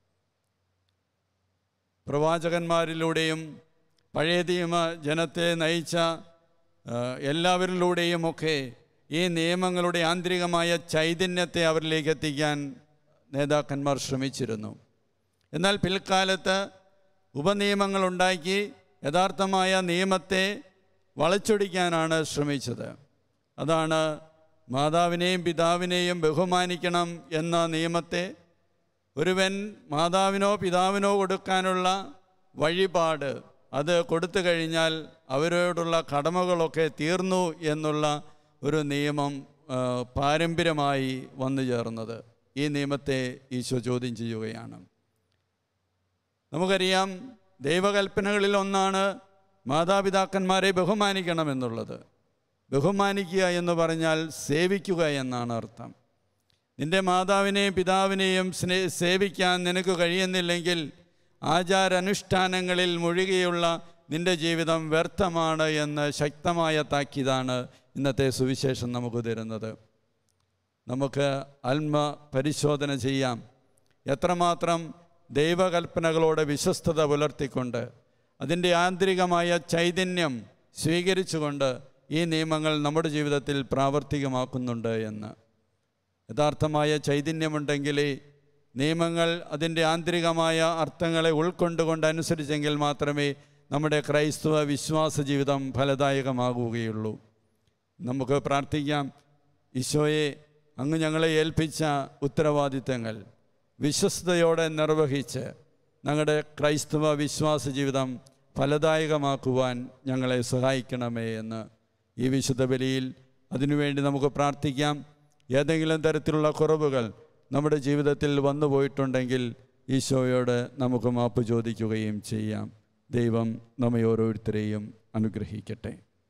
പ്രവാചകന്മാരിലൂടെയും പഴയ നിയമ ജനത്തെ നയിച്ച ആ, എല്ലാവരിലൂടെയുമൊക്കെ ഈ നിയമങ്ങളുടെ ആന്തരികമായ ചൈതന്യത്തെ അവരിലേക്ക് എത്തിക്കാൻ നേതാക്കന്മാർ ശ്രമിച്ചിരുന്നു എന്നാൽ പിൽക്കാലത്ത് ഉപനിയമങ്ങളുണ്ടാക്കി യഥാർത്ഥമായ നിയമത്തെ വളച്ചൊടിക്കാനാണ് ശ്രമിച്ചത് അതാണ് മാതാവിനെയും പിതാവിനെയും ബഹുമാനിക്കണം എന്ന നിയമത്തെ ഒരുവൻ മാതാവിനോ പിതാവിനോ കൊടുക്കാനുള്ള വഴിപാട് അത് കൊടുത്തു കഴിഞ്ഞാൽ അവരോടുള്ള കടമകളൊക്കെ തീർന്നു എന്നുള്ള ഒരു നിയമം ആ, പാരമ്പര്യമായി വന്നു ചേർന്നത് ഈ നിയമത്തെ ഈശോ ചോദ്യം ചെയ്യുകയാണ് നമുക്കറിയാം ദൈവകൽപ്പനകളിൽ ഒന്നാണ് മാതാപിതാക്കന്മാരെ ബഹുമാനിക്കണമെന്നുള്ളത് ബഹുമാനിക്കുക എന്ന് പറഞ്ഞാൽ സേവിക്കുക എന്നാണ് അർത്ഥം നിന്റെ മാതാവിനെയും പിതാവിനെയും സ്നേ സേവിക്കാൻ നിനക്ക് കഴിയുന്നില്ലെങ്കിൽ ആചാരാനുഷ്ഠാനങ്ങളിൽ മുഴുകിയുള്ള നിന്റെ ജീവിതം വ്യർത്ഥമാണ് എന്ന് ശക്തമായ താക്കീതാണ് ഇന്നത്തെ സുവിശേഷം നമുക്ക് തരുന്നത് നമുക്ക് ആത്മ പരിശോധന ചെയ്യാം എത്രമാത്രം ദൈവകൽപ്പനകളോട് വിശ്വസ്തത പുലർത്തിക്കൊണ്ട് അതിൻ്റെ ആന്തരികമായ ചൈതന്യം സ്വീകരിച്ചുകൊണ്ട് ഈ നിയമങ്ങൾ നമ്മുടെ ജീവിതത്തിൽ പ്രാവർത്തികമാക്കുന്നുണ്ട് എന്ന് യഥാർത്ഥമായ ചൈതന്യമുണ്ടെങ്കിലേ നിയമങ്ങൾ അതിൻ്റെ ആന്തരികമായ അർത്ഥങ്ങളെ ഉൾക്കൊണ്ടുകൊണ്ട് അനുസരിച്ചെങ്കിൽ മാത്രമേ നമ്മുടെ ക്രൈസ്തവ വിശ്വാസ ജീവിതം ഫലദായകമാകുകയുള്ളൂ നമുക്ക് പ്രാർത്ഥിക്കാം ഈശോയെ അങ്ങ് ഞങ്ങളെ ഏൽപ്പിച്ച ഉത്തരവാദിത്തങ്ങൾ വിശ്വസ്തയോടെ നിർവഹിച്ച് ഞങ്ങളുടെ ക്രൈസ്തവ വിശ്വാസ ജീവിതം ഫലദായകമാക്കുവാൻ ഞങ്ങളെ സഹായിക്കണമേ എന്ന് ഈ വിശുദ്ധ ബലിയിൽ അതിനുവേണ്ടി നമുക്ക് പ്രാർത്ഥിക്കാം ഏതെങ്കിലും തരത്തിലുള്ള കുറവുകൾ നമ്മുടെ ജീവിതത്തിൽ വന്നു പോയിട്ടുണ്ടെങ്കിൽ ഈശോയോട് നമുക്ക് മാപ്പ് ചോദിക്കുകയും ചെയ്യാം ദൈവം നമ്മെ ഓരോരുത്തരെയും അനുഗ്രഹിക്കട്ടെ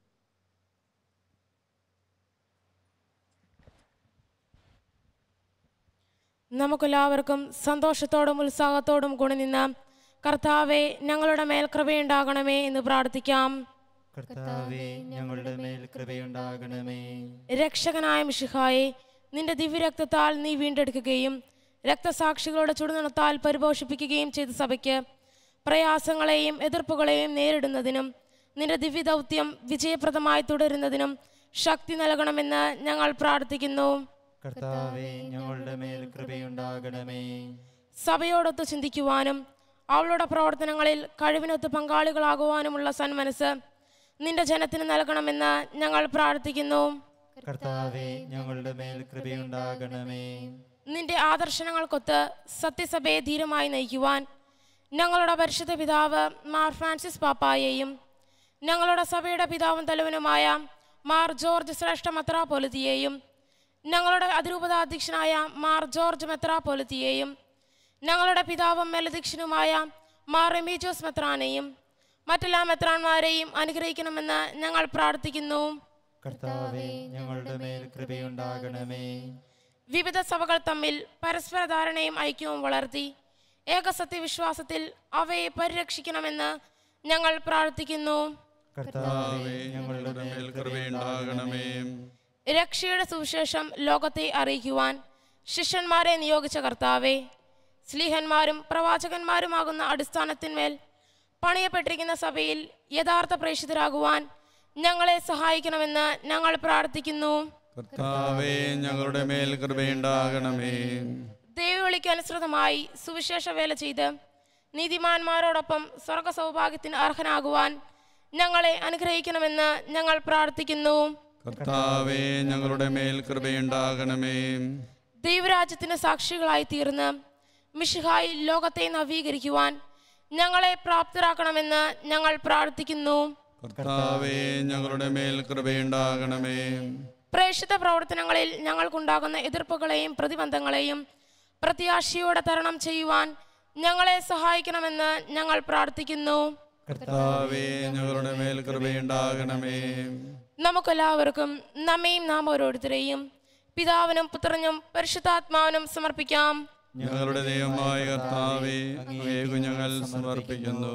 നമുക്കെല്ലാവർക്കും സന്തോഷത്തോടും ഉത്സാഹത്തോടും കൂടി നിന്ന് കർത്താവെ ഞങ്ങളുടെ മേൽ കൃപയുണ്ടാകണമേ എന്ന് പ്രാർത്ഥിക്കാം കർത്താവെ ഞങ്ങളുടെ മേൽ കൃപയുണ്ടാകണമേ രക്ഷകനായ മിഷിഹായെ നിന്റെ ദിവ്യരക്തത്താൽ നീ വീണ്ടെടുക്കുകയും രക്തസാക്ഷികളുടെ ചുടുനിണത്താൽ പരിപോഷിപ്പിക്കുകയും ചെയ്ത സഭയ്ക്ക് പ്രയാസങ്ങളെയും എതിർപ്പുകളെയും നേരിടുന്നതിനും നിന്റെ ദിവ്യദൗത്യം വിജയപ്രദമായി തുടരുന്നതിനും ശക്തി നൽകണമെന്ന് ഞങ്ങൾ പ്രാർത്ഥിക്കുന്നു കർത്താവെ ഞങ്ങളുടെ മേൽ കൃപയുണ്ടാകണമേ സഭയോടൊത്ത് ചിന്തിക്കുവാനും അവളുടെ പ്രവർത്തനങ്ങളിൽ കഴിവിനൊത്ത് പങ്കാളികളാകുവാനുമുള്ള സന്മനസ് നിന്റെ ജനത്തിന് നൽകണമെന്ന് ഞങ്ങൾ പ്രാർത്ഥിക്കുന്നു കർത്താവെ ഞങ്ങളുടെ മേൽ കൃപയുണ്ടാകണമേ നിന്റെ ആദർശനങ്ങൾക്കൊത്ത് സത്യസഭയെ ധീരമായി നയിക്കുവാൻ ഞങ്ങളുടെ പരിശുദ്ധ പിതാവ് മാർ ഫ്രാൻസിസ് പാപ്പായെയും ഞങ്ങളുടെ സഭയുടെ പിതാവും തലവനുമായ മാർ ജോർജ് ശ്രേഷ്ഠ മെത്രാപൊലിത്തിയെയും ഞങ്ങളുടെ അതിരൂപതാധ്യക്ഷനായ മാർ ജോർജ് മെത്രാപൊലിത്തിയെയും ഞങ്ങളുടെ പിതാവും മേലധ്യക്ഷനുമായ മാർ എമീജോസ് മെത്രാനെയും മറ്റെല്ലാ മെത്രാന്മാരെയും അനുഗ്രഹിക്കണമെന്ന് ഞങ്ങൾ പ്രാർത്ഥിക്കുന്നു കർത്താവെ ഞങ്ങളുടെ മേൽ കൃപയുണ്ടാകണമേ വിവിധ സഭകൾ തമ്മിൽ പരസ്പര ധാരണയും ഐക്യവും വളർത്തി ഏകസത്യവിശ്വാസത്തിൽ അവയെ പരിരക്ഷിക്കണമെന്ന് ഞങ്ങൾ പ്രാർത്ഥിക്കുന്നു കർത്താവെ ഞങ്ങളുടെ മേൽ കൃപയുണ്ടാകണമേ രക്ഷയുടെ സുവിശേഷം ലോകത്തെ അറിയിക്കുവാൻ ശിഷ്യന്മാരെ നിയോഗിച്ച കർത്താവെ സ്ലീഹന്മാരും പ്രവാചകന്മാരുമാകുന്ന അടിസ്ഥാനത്തിന്മേൽ പണിയപ്പെട്ടിരിക്കുന്ന സഭയിൽ യഥാർത്ഥ പ്രേക്ഷിതരാകുവാൻ ഞങ്ങളെ സഹായിക്കണമെന്ന് ഞങ്ങൾ പ്രാർത്ഥിക്കുന്നു കർത്താവേ ഞങ്ങളുടെ മേൽ കൃപയുണ്ടാകണമേ ദൈവവിളിക്ക് അനുസൃതമായി സുവിശേഷ വേല ചെയ്ത് നീതിമാന്മാരോടൊപ്പം സ്വർഗ സൗഭാഗ്യത്തിന് അർഹനാകുവാൻ ഞങ്ങളെ അനുഗ്രഹിക്കണമെന്ന് ഞങ്ങൾ പ്രാർത്ഥിക്കുന്നു കർത്താവേ ഞങ്ങളുടെ മേൽ കൃപയുണ്ടാകണമേ ദൈവരാജ്യത്തിന് സാക്ഷികളായി തീർന്ന് മിഷിഹായി ലോകത്തെ നവീകരിക്കുവാൻ ഞങ്ങളെ പ്രാപ്തരാക്കണമെന്ന് ഞങ്ങൾ പ്രാർത്ഥിക്കുന്നു കർത്താവേ ഞങ്ങളുടെ മേൽ കൃപയുണ്ടാകണമേ പ്രേക്ഷിത പ്രവർത്തനങ്ങളിൽ ഞങ്ങൾക്കുണ്ടാകുന്ന എതിർപ്പുകളെയും പ്രതിബന്ധങ്ങളെയും പ്രത്യാശയോടെ തരണം ചെയ്യുവാൻ ഞങ്ങളെ സഹായിക്കണമെന്ന് ഞങ്ങൾ പ്രാർത്ഥിക്കുന്നു കർത്താവേ ഞങ്ങളുടെ മേൽ കൃപയുണ്ടാകണമേ നമുക്കെല്ലാവർക്കും നമ്മയും നാം ഓരോരുത്തരെയും പിതാവിനും പുത്രനും പരിശുദ്ധാത്മാവിനും സമർപ്പിക്കാം ഞങ്ങളുടെ ദൈവമായ കർത്താവേ അങ്ങേക്കു ഞങ്ങൾ സമർപ്പിക്കുന്നു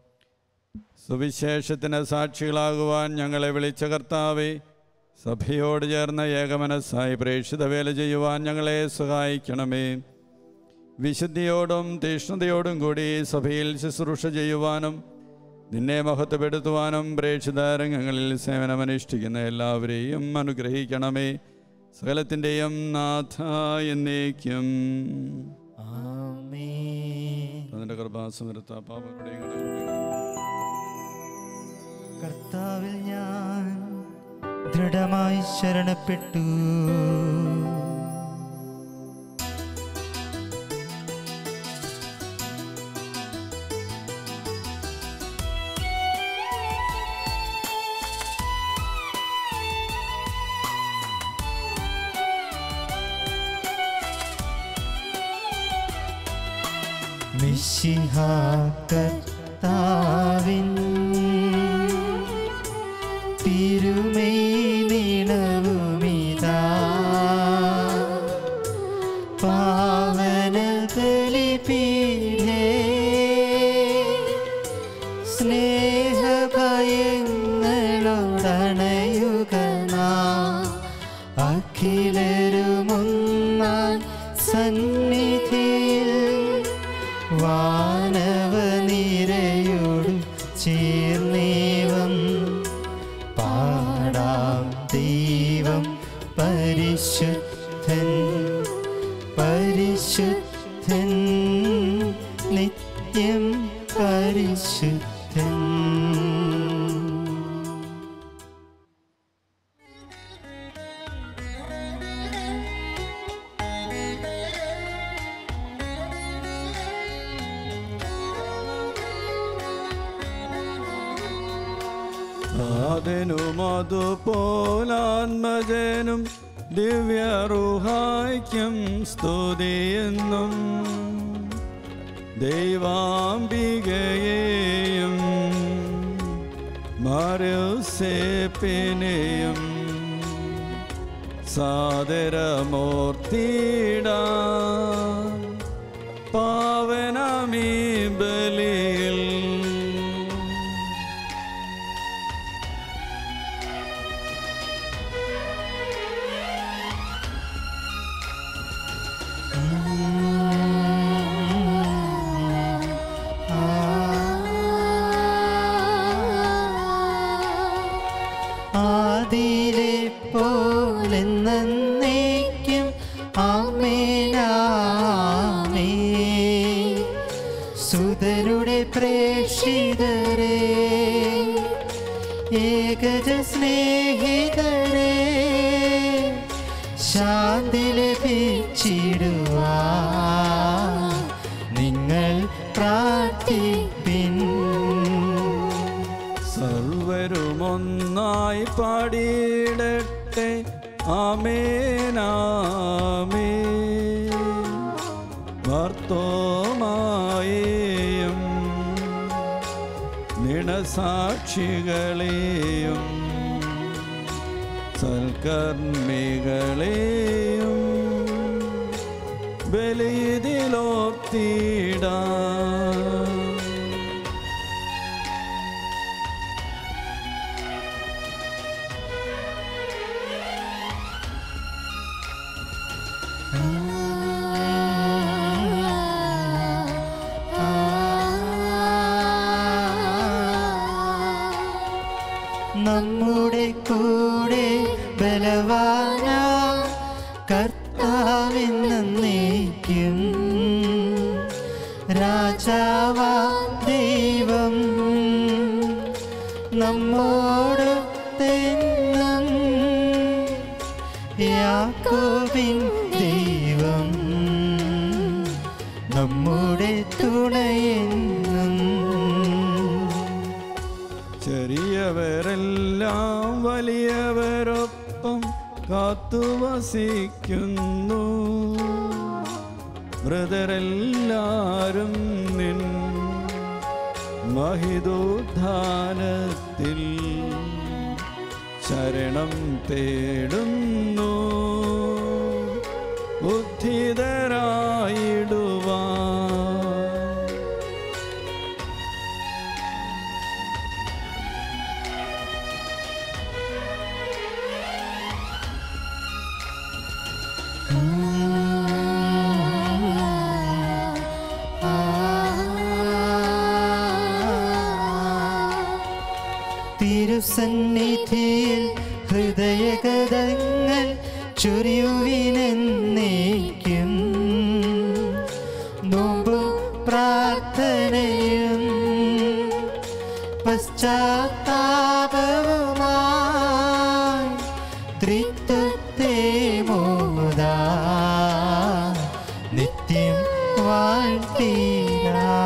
സുവിശേഷത്തിന് സാക്ഷികളാകുവാൻ ഞങ്ങളെ വിളിച്ച കർത്താവേ സഭയോട് ചേർന്ന ഏകമനസ്സായി പ്രേക്ഷിത വേല ചെയ്യുവാൻ ഞങ്ങളെ സഹായിക്കണമേ വിശുദ്ധിയോടും തീഷ്ണതയോടും കൂടി സഭയിൽ ശുശ്രൂഷ ചെയ്യുവാനും നിന്നെ മഹത്വപ്പെടുത്തുവാനും പ്രേക്ഷിത രംഗങ്ങളിൽ സേവനമനുഷ്ഠിക്കുന്ന എല്ലാവരെയും അനുഗ്രഹിക്കണമേ സകലത്തിൻ്റെയും നാഥ എന്നേക്കും ആമേൻ അതിൻ്റെ കൃപാസമരത്ത പാപങ്ങളുടെയും കർത്താവിൽ ഞാൻ ദൃഢമായി ശരണപ്പെട്ടു മിശിഹാ കർത്താവിൻ തിരുമൈ നീണവുമിതാ പാവന ബലിപീഠേ സ്നേഹഭയങ്ങളോടണയുക നാം അഖിലരുമൊന്നാൻ സന്നിധിയിൽ വാനവനിരയോടു ചേർന്നേവം പാടാം ദൈവം പരിശുദ്ധൻ പരിശുദ്ധൻ നിത്യം പരിശുദ്ധൻ അതിനും അതുപോലാത്മജനും ദിവ്യറുഹായ്ക്കും സ്തുതിയെന്നും ദൈവാംബികയെയും മരുസേപ്പിനെയും സാദരമൂർത്തിട പാവനമീ ബലിയിൽ ആദിയിലെ പോലെ നന്നേക്കും ആമേനാമേ സുതരുടെ പ്രേക്ഷിതരെ ഏകജ സ്നേഹിതരെ ശാന്തി ലഭിച്ചിടുവാ നിങ്ങൾ പ്രാർത്ഥിപ്പിൻ സർവരുമൊന്നായി പാടിയിടട്ടെ ആമേനാമേ ഭർത്തോമായേയും നിണസാക്ഷികളെയും സൽക്കർമ്മികളെയും ബലിതിലോത്തിടാം നമ്മുടെ കൂടെ ബലവാന കർത്താവെന്നേക്കും രാജാവാ ദൈവം നമ്മോട് തെന്നും യാക്കോബിൻ ദൈവം നമ്മുടെ തുണയെന്നും ചെറിയവരെല്ലാം വലിയവരൊപ്പം കാത്തുവസിക്കുന്നു മൃതരെല്ലാരും നിൻ മഹിതോദ്ധാനത്തിൽ ശരണം തേടുന്നു ഉദ്ധിതരായിടുവാൻ തിരുസന്നിധിയിൽ ഹൃദയഗതങ്ങൾ ചൊരിയുവിനെന്നേക്കും നോമ്പും പ്രാർത്ഥനയും പശ്ചാത്താപവുമായി ത്രിത്വത്തെ മോദാ നിത്യം വാഴ്ത്തീരാ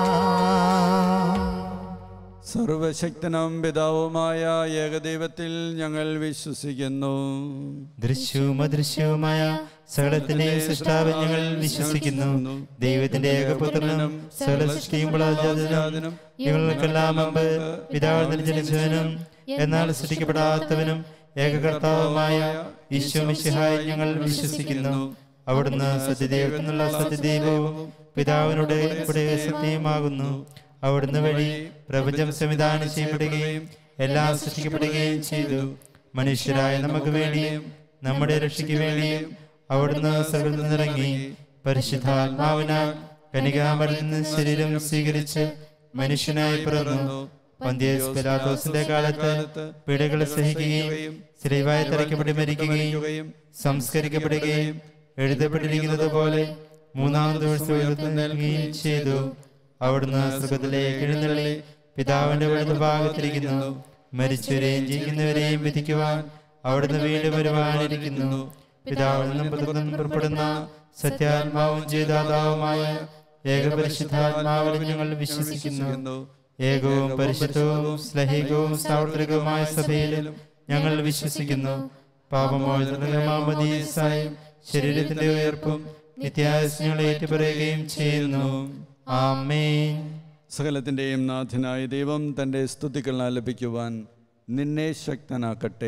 സർവശക്തനും പിതാവുമായ ഏകദൈവത്തിൽ ഞങ്ങൾ വിശ്വസിക്കുന്നു ദൃശ്യവും അദൃശ്യവുമായ സകലത്തിന്റെയും സൃഷ്ടാവ് ഞങ്ങൾ വിശ്വസിക്കുന്നു ദൈവത്തിന്റെ ഏകപുത്രനും സകല സൃഷ്ടിയും വളർജാതനും ഞങ്ങൾക്കെല്ലാം മുമ്പ് പിതാവിൽ ജനിച്ചവനും എന്നാൽ സൃഷ്ടിക്കപ്പെടാത്തവനും ഏകകർത്താവുമായ ഈശോ മിശിഹായി ഞങ്ങൾ വിശ്വസിക്കുന്നു അവിടുന്ന് സത്യദൈവത്തിനുള്ള സത്യദൈവവും പിതാവിനോട് കൂടെ സത്യമാകുന്നു അവിടുന്ന് വഴി പ്രപഞ്ചം സംവിധാനം ചെയ്യപ്പെടുകയും എല്ലാം സൃഷ്ടിക്കപ്പെടുകയും ചെയ്തു മനുഷ്യരായ നമുക്ക് വേണ്ടിയും നമ്മുടെ രക്ഷയ്ക്ക് വേണ്ടിയും അവിടുന്ന് സകലത്തിൽ നിന്നിറങ്ങി പരിശുദ്ധാത്മാവിനാൽ കനികാമരിൽ നിന്ന് ശരീരം സ്വീകരിച്ച് മനുഷ്യനായി പിറന്നു പന്തിയസ് പിലാത്തോസിന്റെ കാലത്ത് പീഡകൾ സഹിക്കുകയും ശ്രീവായി തറയ്ക്കപ്പെട്ട് മരിക്കുകയും സംസ്കരിക്കപ്പെടുകയും എഴുതപ്പെട്ടിരിക്കുന്നത് പോലെ മൂന്നാം ദിവസം ഉയർത്തി നൽകുകയും ചെയ്തു അവിടുന്ന് സുഖത്തിലേക്ക് എഴുന്നള്ളി പിതാവിന്റെ വലതു ഭാഗത്തിരിക്കുന്നു മരിച്ചവരെയും ജീവിക്കുന്നവരെയും വിധിക്കുവാൻ അവിടുന്ന് വീണ്ടും വരുവാനിരിക്കുന്നു പിതാവിൽ നിന്നും പുത്രനും പുറപ്പെടുന്ന സത്യാത്മാവും ചെയ്താതാവുമായ ഏകപരിശുദ്ധാത്മാവിൽ ഞങ്ങൾ വിശ്വസിക്കുന്നു ഏകവും പരിശുദ്ധവും സ്ലഹികവും സാർവത്രികവുമായ സഭയിലും ഞങ്ങൾ വിശ്വസിക്കുന്നു പാപമോചനമാമതീസായും ശരീരത്തിന്റെ ഉയർപ്പും നിത്യാവശ്യങ്ങളെ ഏറ്റുപറയുകയും ചെയ്യുന്നു ആമേൻ സകലത്തിൻ്റെയും നാഥനായ ദൈവം തൻ്റെ സ്തുതികൾ ആലപിക്കുവാൻ നിന്നെ ശക്തനാക്കട്ടെ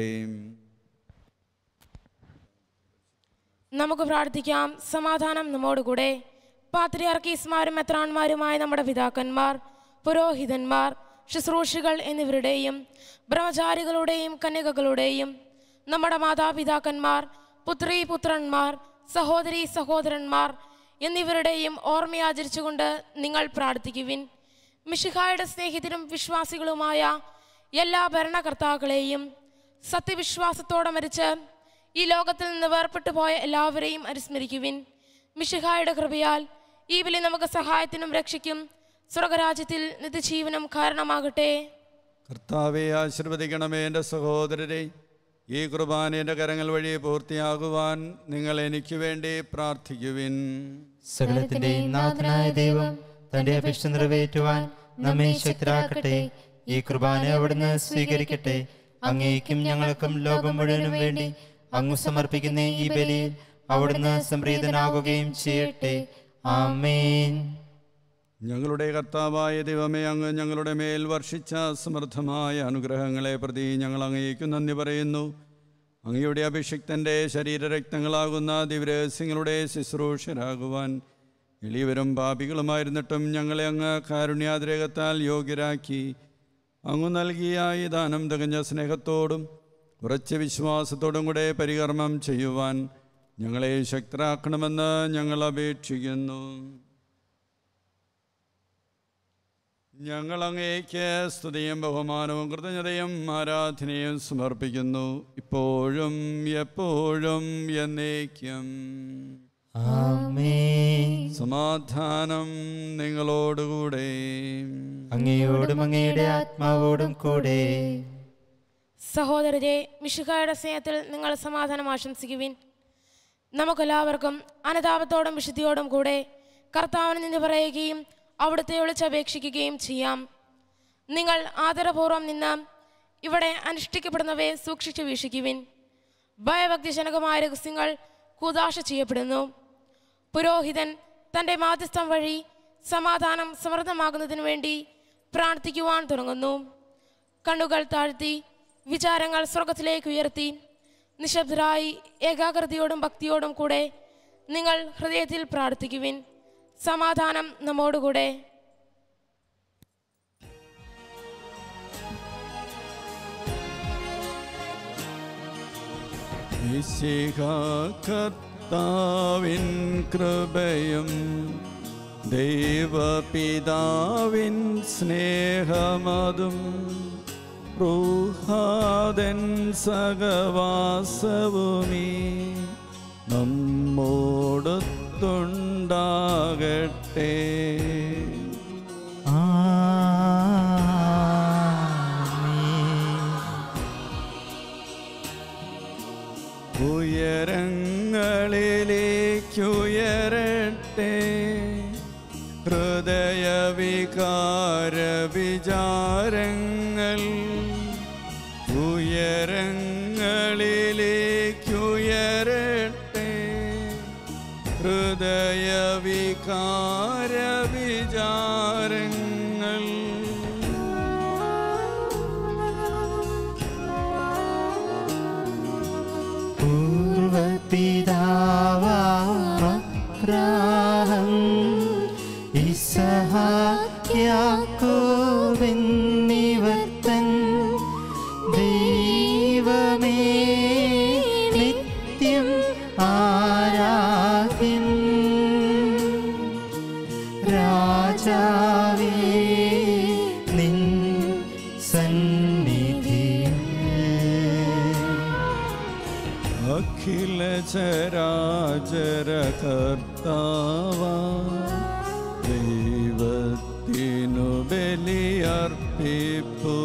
നമുക്ക് പ്രാർത്ഥിക്കാം സമാധാനം നമ്മോടുകൂടെ പാത്രിയാർക്കീസ്മാരും മെത്രാന്മാരുമായ നമ്മുടെ പിതാക്കന്മാർ പുരോഹിതന്മാർ ശുശ്രൂഷികൾ എന്നിവരുടെയും ബ്രഹ്മചാരികളുടെയും കന്യകകളുടെയും നമ്മുടെ മാതാപിതാക്കന്മാർ പുത്രി പുത്രന്മാർ സഹോദരി സഹോദരന്മാർ എന്നിവരുടെയും ഓർമ്മയാചരിച്ചുകൊണ്ട് നിങ്ങൾ പ്രാർത്ഥിക്കുവിൻ മിഷിഹായുടെ സ്നേഹിതരും വിശ്വാസികളുമായ എല്ലാ ഭരണകർത്താക്കളെയും സത്യവിശ്വാസത്തോടെ മരിച്ച് ഈ ലോകത്തിൽ നിന്ന് വേർപെട്ടു പോയ എല്ലാവരെയും അനുസ്മരിക്കുവിൻ മിഷിഹായുടെ കൃപയാൽ ഈ ബലി നമുക്ക് സഹായത്തിനും രക്ഷയ്ക്കും സ്വർഗരാജ്യത്തിൽ നിത്യജീവനും കാരണമാകട്ടെ കർത്താവെ ആശീർവദിക്കണമേ എൻ്റെ സഹോദരരെ ഈ കുർബാനയുടെ കരങ്ങൾ വഴി പൂർത്തിയാകുവാൻ നിങ്ങൾ എനിക്ക് വേണ്ടി പ്രാർത്ഥിക്കുവിൻ സകലത്തിന്റെയും നാഥനായ ദൈവം തന്റെ അപേക്ഷ നിറവേറ്റുവാൻ നമ്മെ ശക്തരാക്കട്ടെ ഈ കുർബാന അവിടുന്ന് സ്വീകരിക്കട്ടെ അങ്ങേക്കും ഞങ്ങൾക്കും ലോകം മുഴുവനും വേണ്ടി അങ്ങ് സമർപ്പിക്കുന്ന ഈ ബലിയിൽ അവിടുന്ന് സംപ്രീതനാകുകയും ചെയ്യട്ടെ ആമേൻ ഞങ്ങളുടെ കർത്താവായ ദൈവമേ അങ്ങ് ഞങ്ങളുടെ മേൽ വർഷിച്ച സമൃദ്ധമായ അനുഗ്രഹങ്ങളെ പ്രതി ഞങ്ങൾ അങ്ങേക്ക് നന്ദി പറയുന്നു അങ്ങയുടെ അഭിഷിക്തൻ്റെ ശരീരരക്തങ്ങളാകുന്ന ദിവരഹസ്യങ്ങളുടെ ശുശ്രൂഷരാകുവാൻ എളിയവരും പാപികളുമായിരുന്നിട്ടും ഞങ്ങളെ അങ്ങ് കാരുണ്യാതിരകത്താൽ യോഗ്യരാക്കി അങ്ങ് നൽകിയ ഈ ദാനം തികഞ്ഞ സ്നേഹത്തോടും ഉറച്ച വിശ്വാസത്തോടും കൂടെ പരികർമ്മം ചെയ്യുവാൻ ഞങ്ങളെ ശക്തരാക്കണമെന്ന് ഞങ്ങൾ അപേക്ഷിക്കുന്നു ഞങ്ങൾ അങ്ങേക്ക് സ്തുതിയും ബഹുമാനവും കൃതജ്ഞതയും ആരാധനയും സമർപ്പിക്കുന്നു ഇപ്പോഴും എപ്പോഴും എന്നേക്കും ആമേൻ സമാധാനം നിങ്ങളോടുകൂടെ അങ്ങയോടും അങ്ങയുടെ ആത്മാവോടും കൂടെ സഹോദരരെ മിഷുകായുടെ സ്നേഹത്തിൽ നിങ്ങൾ സമാധാനം ആശംസിക്കുവിൻ നമുക്കെല്ലാവർക്കും അനുതാപത്തോടും വിശുദ്ധിയോടും കൂടെ കർത്താവിന് നിന്ന് പറയുകയും അവിടുത്തെ വിളിച്ചപേക്ഷിക്കുകയും ചെയ്യാം നിങ്ങൾ ആദരപൂർവ്വം നിന്ന് ഇവിടെ അനുഷ്ഠിക്കപ്പെടുന്നവയെ സൂക്ഷിച്ചു വീക്ഷിക്കുവിൻ ഭയഭക്തിജനകമായ രഹസ്യങ്ങൾ കൂതാശ ചെയ്യപ്പെടുന്നു പുരോഹിതൻ തൻ്റെ മാധ്യസ്ഥം വഴി സമാധാനം സമൃദ്ധമാകുന്നതിനു വേണ്ടി പ്രാർത്ഥിക്കുവാൻ തുടങ്ങുന്നു കണ്ണുകൾ താഴ്ത്തി വിചാരങ്ങൾ സ്വർഗത്തിലേക്ക് ഉയർത്തി നിശബ്ദരായി ഏകാഗ്രതയോടും ഭക്തിയോടും കൂടെ നിങ്ങൾ ഹൃദയത്തിൽ പ്രാർത്ഥിക്കുവിൻ സമാധാനം നമ്മോടുകൂടെ മിശിഹ കർത്താവിൻ കൃപയും ദൈവപിതാവിൻ സ്നേഹമതും റൂഹാദൻ സഹവാസവുമീ നമ്മോടൊത്തുണ്ടാകട്ടെ ആമേൻ ഉയരങ്ങളിലേക്കുയരട്ടെ ഹൃദയവികാര വിചാരങ്ങൾ ഉയരങ്ങളിലേക്കുയരട്ടെ ഹൃദയവികാര വിചാരങ്ങൾ പൂർവപിതാവാം ഇസഹാക്യാക്കോവെന്നിവർത്തൻ ദൈവമേ നിത്യം ആരാധ്യം രാജാവേ നിൻ സന്നിധിയിൽ അഖില ചരാചര കർത്താവ ദൈവത്തിനു ബലിയർപ്പിപ്പൂ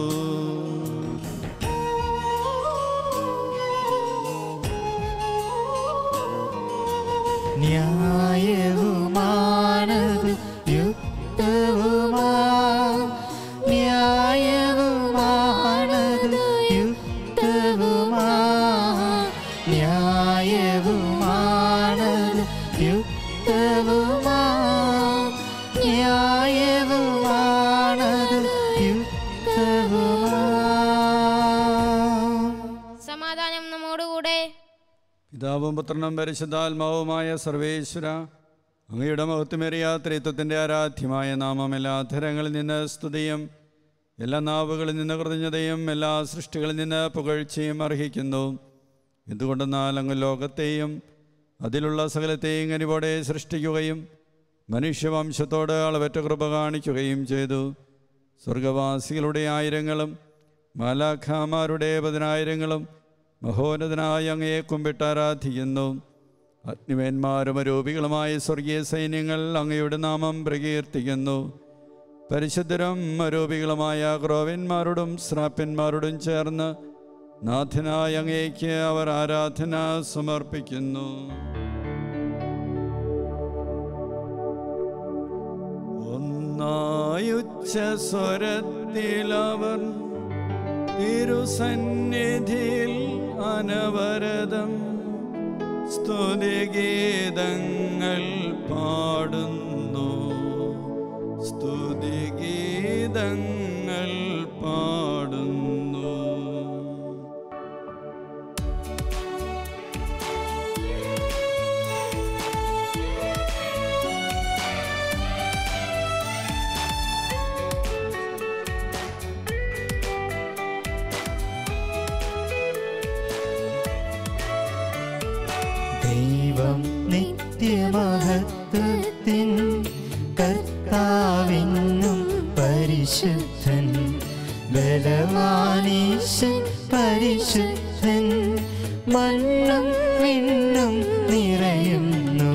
ന്യായവുമാണത് യുക്തവുമാ പിതാവും പുത്രനും പരിശുദ്ധാത്മാവുമായ സർവേശ്വര അങ്ങയുടെ മഹത്വമേറിയ ത്രിത്വത്തിൻ്റെ ആരാധ്യമായ നാമം എല്ലാ അധരങ്ങളിൽ നിന്ന് സ്തുതിയും എല്ലാ നാവുകളിൽ നിന്ന് കൃതജ്ഞതയും എല്ലാ സൃഷ്ടികളിൽ നിന്ന് പുകഴ്ചയും അർഹിക്കുന്നു എന്തുകൊണ്ടെന്നാൽ അങ്ങ് ലോകത്തെയും അതിലുള്ള സകലത്തെയും കനിവോടെ സൃഷ്ടിക്കുകയും മനുഷ്യവംശത്തോട് അളവറ്റ കൃപ കാണിക്കുകയും ചെയ്തു സ്വർഗവാസികളുടെ ആയിരങ്ങളും മാലാഖാമാരുടെ പതിനായിരങ്ങളും മഹോന്നതനായ അങ്ങയെ കുമ്പിട്ട് ആരാധിക്കുന്നു അഗ്നിമേന്മാരും അരൂപികളുമായ സ്വർഗീയ സൈന്യങ്ങൾ അങ്ങയുടെ നാമം പ്രകീർത്തിക്കുന്നു പരിശുദ്ധരും അരൂപികളുമായ ക്രോവന്മാരോടും ശ്രാപ്യന്മാരോടും ചേർന്ന് നാഥനായ അങ്ങേക്ക് അവർ ആരാധന സമർപ്പിക്കുന്നു ഒന്നായുച്ച സ്വരത്തിലവർ തിരുസന്നിധിയിൽ അനവരതം സ്തുതിഗീതങ്ങൾ പാടുന്നു സ്തുതിഗീതങ്ങൾ പാടുന്നു ദൈവം നിത്യമഹത്വത്തിൻ കർത്താവിന്നും പരിശുദ്ധൻ ബലവാനീശൻ പരിശുദ്ധൻ മണ്ണും വിണ്ണും നിറയുന്നു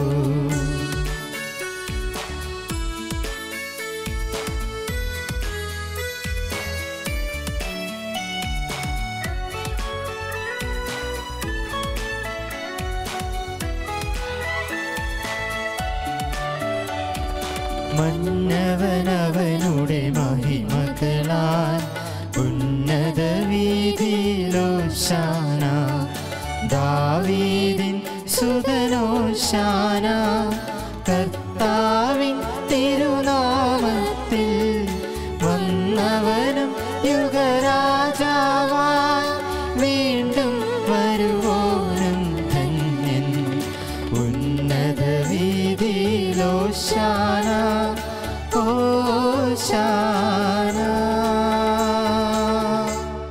മന്നവനവനുടെ മഹിമകളാൽ ഉന്നത വീതിയിലോശാന ദാവീദിൻ സുതനോശാന കർത്താവിൻ തിരുനാമത്തിൽ വന്നവനും യുഗരാജാവാൻ വീണ്ടും വരുവോനും ധന്യൻ ഉന്നത വീതിയിലോശാന ഓശാന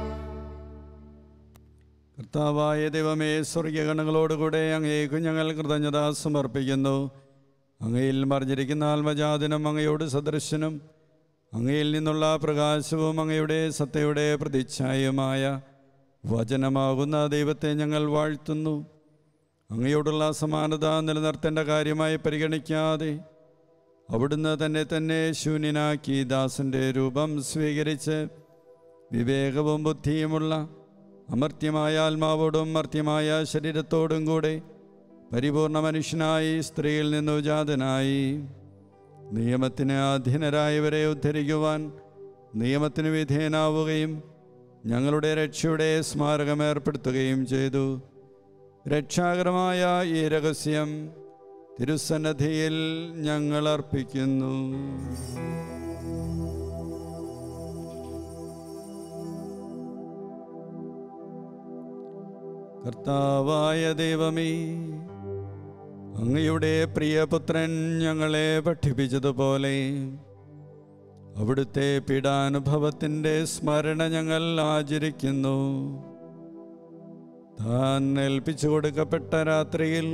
കർത്താവായ ദൈവമേ സ്വർഗീയഗണങ്ങളോടുകൂടെ അങ്ങേക്ക് ഞങ്ങൾ കൃതജ്ഞത സമർപ്പിക്കുന്നു അങ്ങയിൽ മറിഞ്ഞിരിക്കുന്ന ആത്മജാതനും അങ്ങയോട് സദൃശനും അങ്ങയിൽ നിന്നുള്ള പ്രകാശവും അങ്ങയുടെ സത്തയുടെ പ്രതിച്ഛായമായ വചനമാകുന്ന ദൈവത്തെ ഞങ്ങൾ വാഴ്ത്തുന്നു അങ്ങയോടുള്ള സമാനത നിലനിർത്തേണ്ട കാര്യമായി പരിഗണിക്കാതെ അവിടുന്ന് തന്നെ തന്നെ ശൂന്യനാക്കി ദാസന്റെ രൂപം സ്വീകരിച്ച് വിവേകവും ബുദ്ധിയുമുള്ള അമർത്യമായ ആത്മാവോടും മർത്യമായ ശരീരത്തോടും കൂടെ പരിപൂർണ മനുഷ്യനായി സ്ത്രീയിൽ നിന്ന് ജാതനായി നിയമത്തിന് അധീനരായവരെ ഉദ്ധരിക്കുവാൻ നിയമത്തിന് വിധേയനാവുകയും ഞങ്ങളുടെ രക്ഷയുടെ സ്മാരകം ഏർപ്പെടുത്തുകയും ചെയ്തു രക്ഷാകരമായ ഈ രഹസ്യം തിരുസന്നധിയിൽ ഞങ്ങൾ അർപ്പിക്കുന്നു കർത്താവായ ദൈവമേ അങ്ങയുടെ പ്രിയപുത്രൻ ഞങ്ങളെ പഠിപ്പിച്ചതുപോലെ അവിടുത്തെ പീഡാനുഭവത്തിൻ്റെ സ്മരണ ഞങ്ങൾ ആചരിക്കുന്നു താൻ ഏൽപ്പിച്ചു കൊടുക്കപ്പെട്ട രാത്രിയിൽ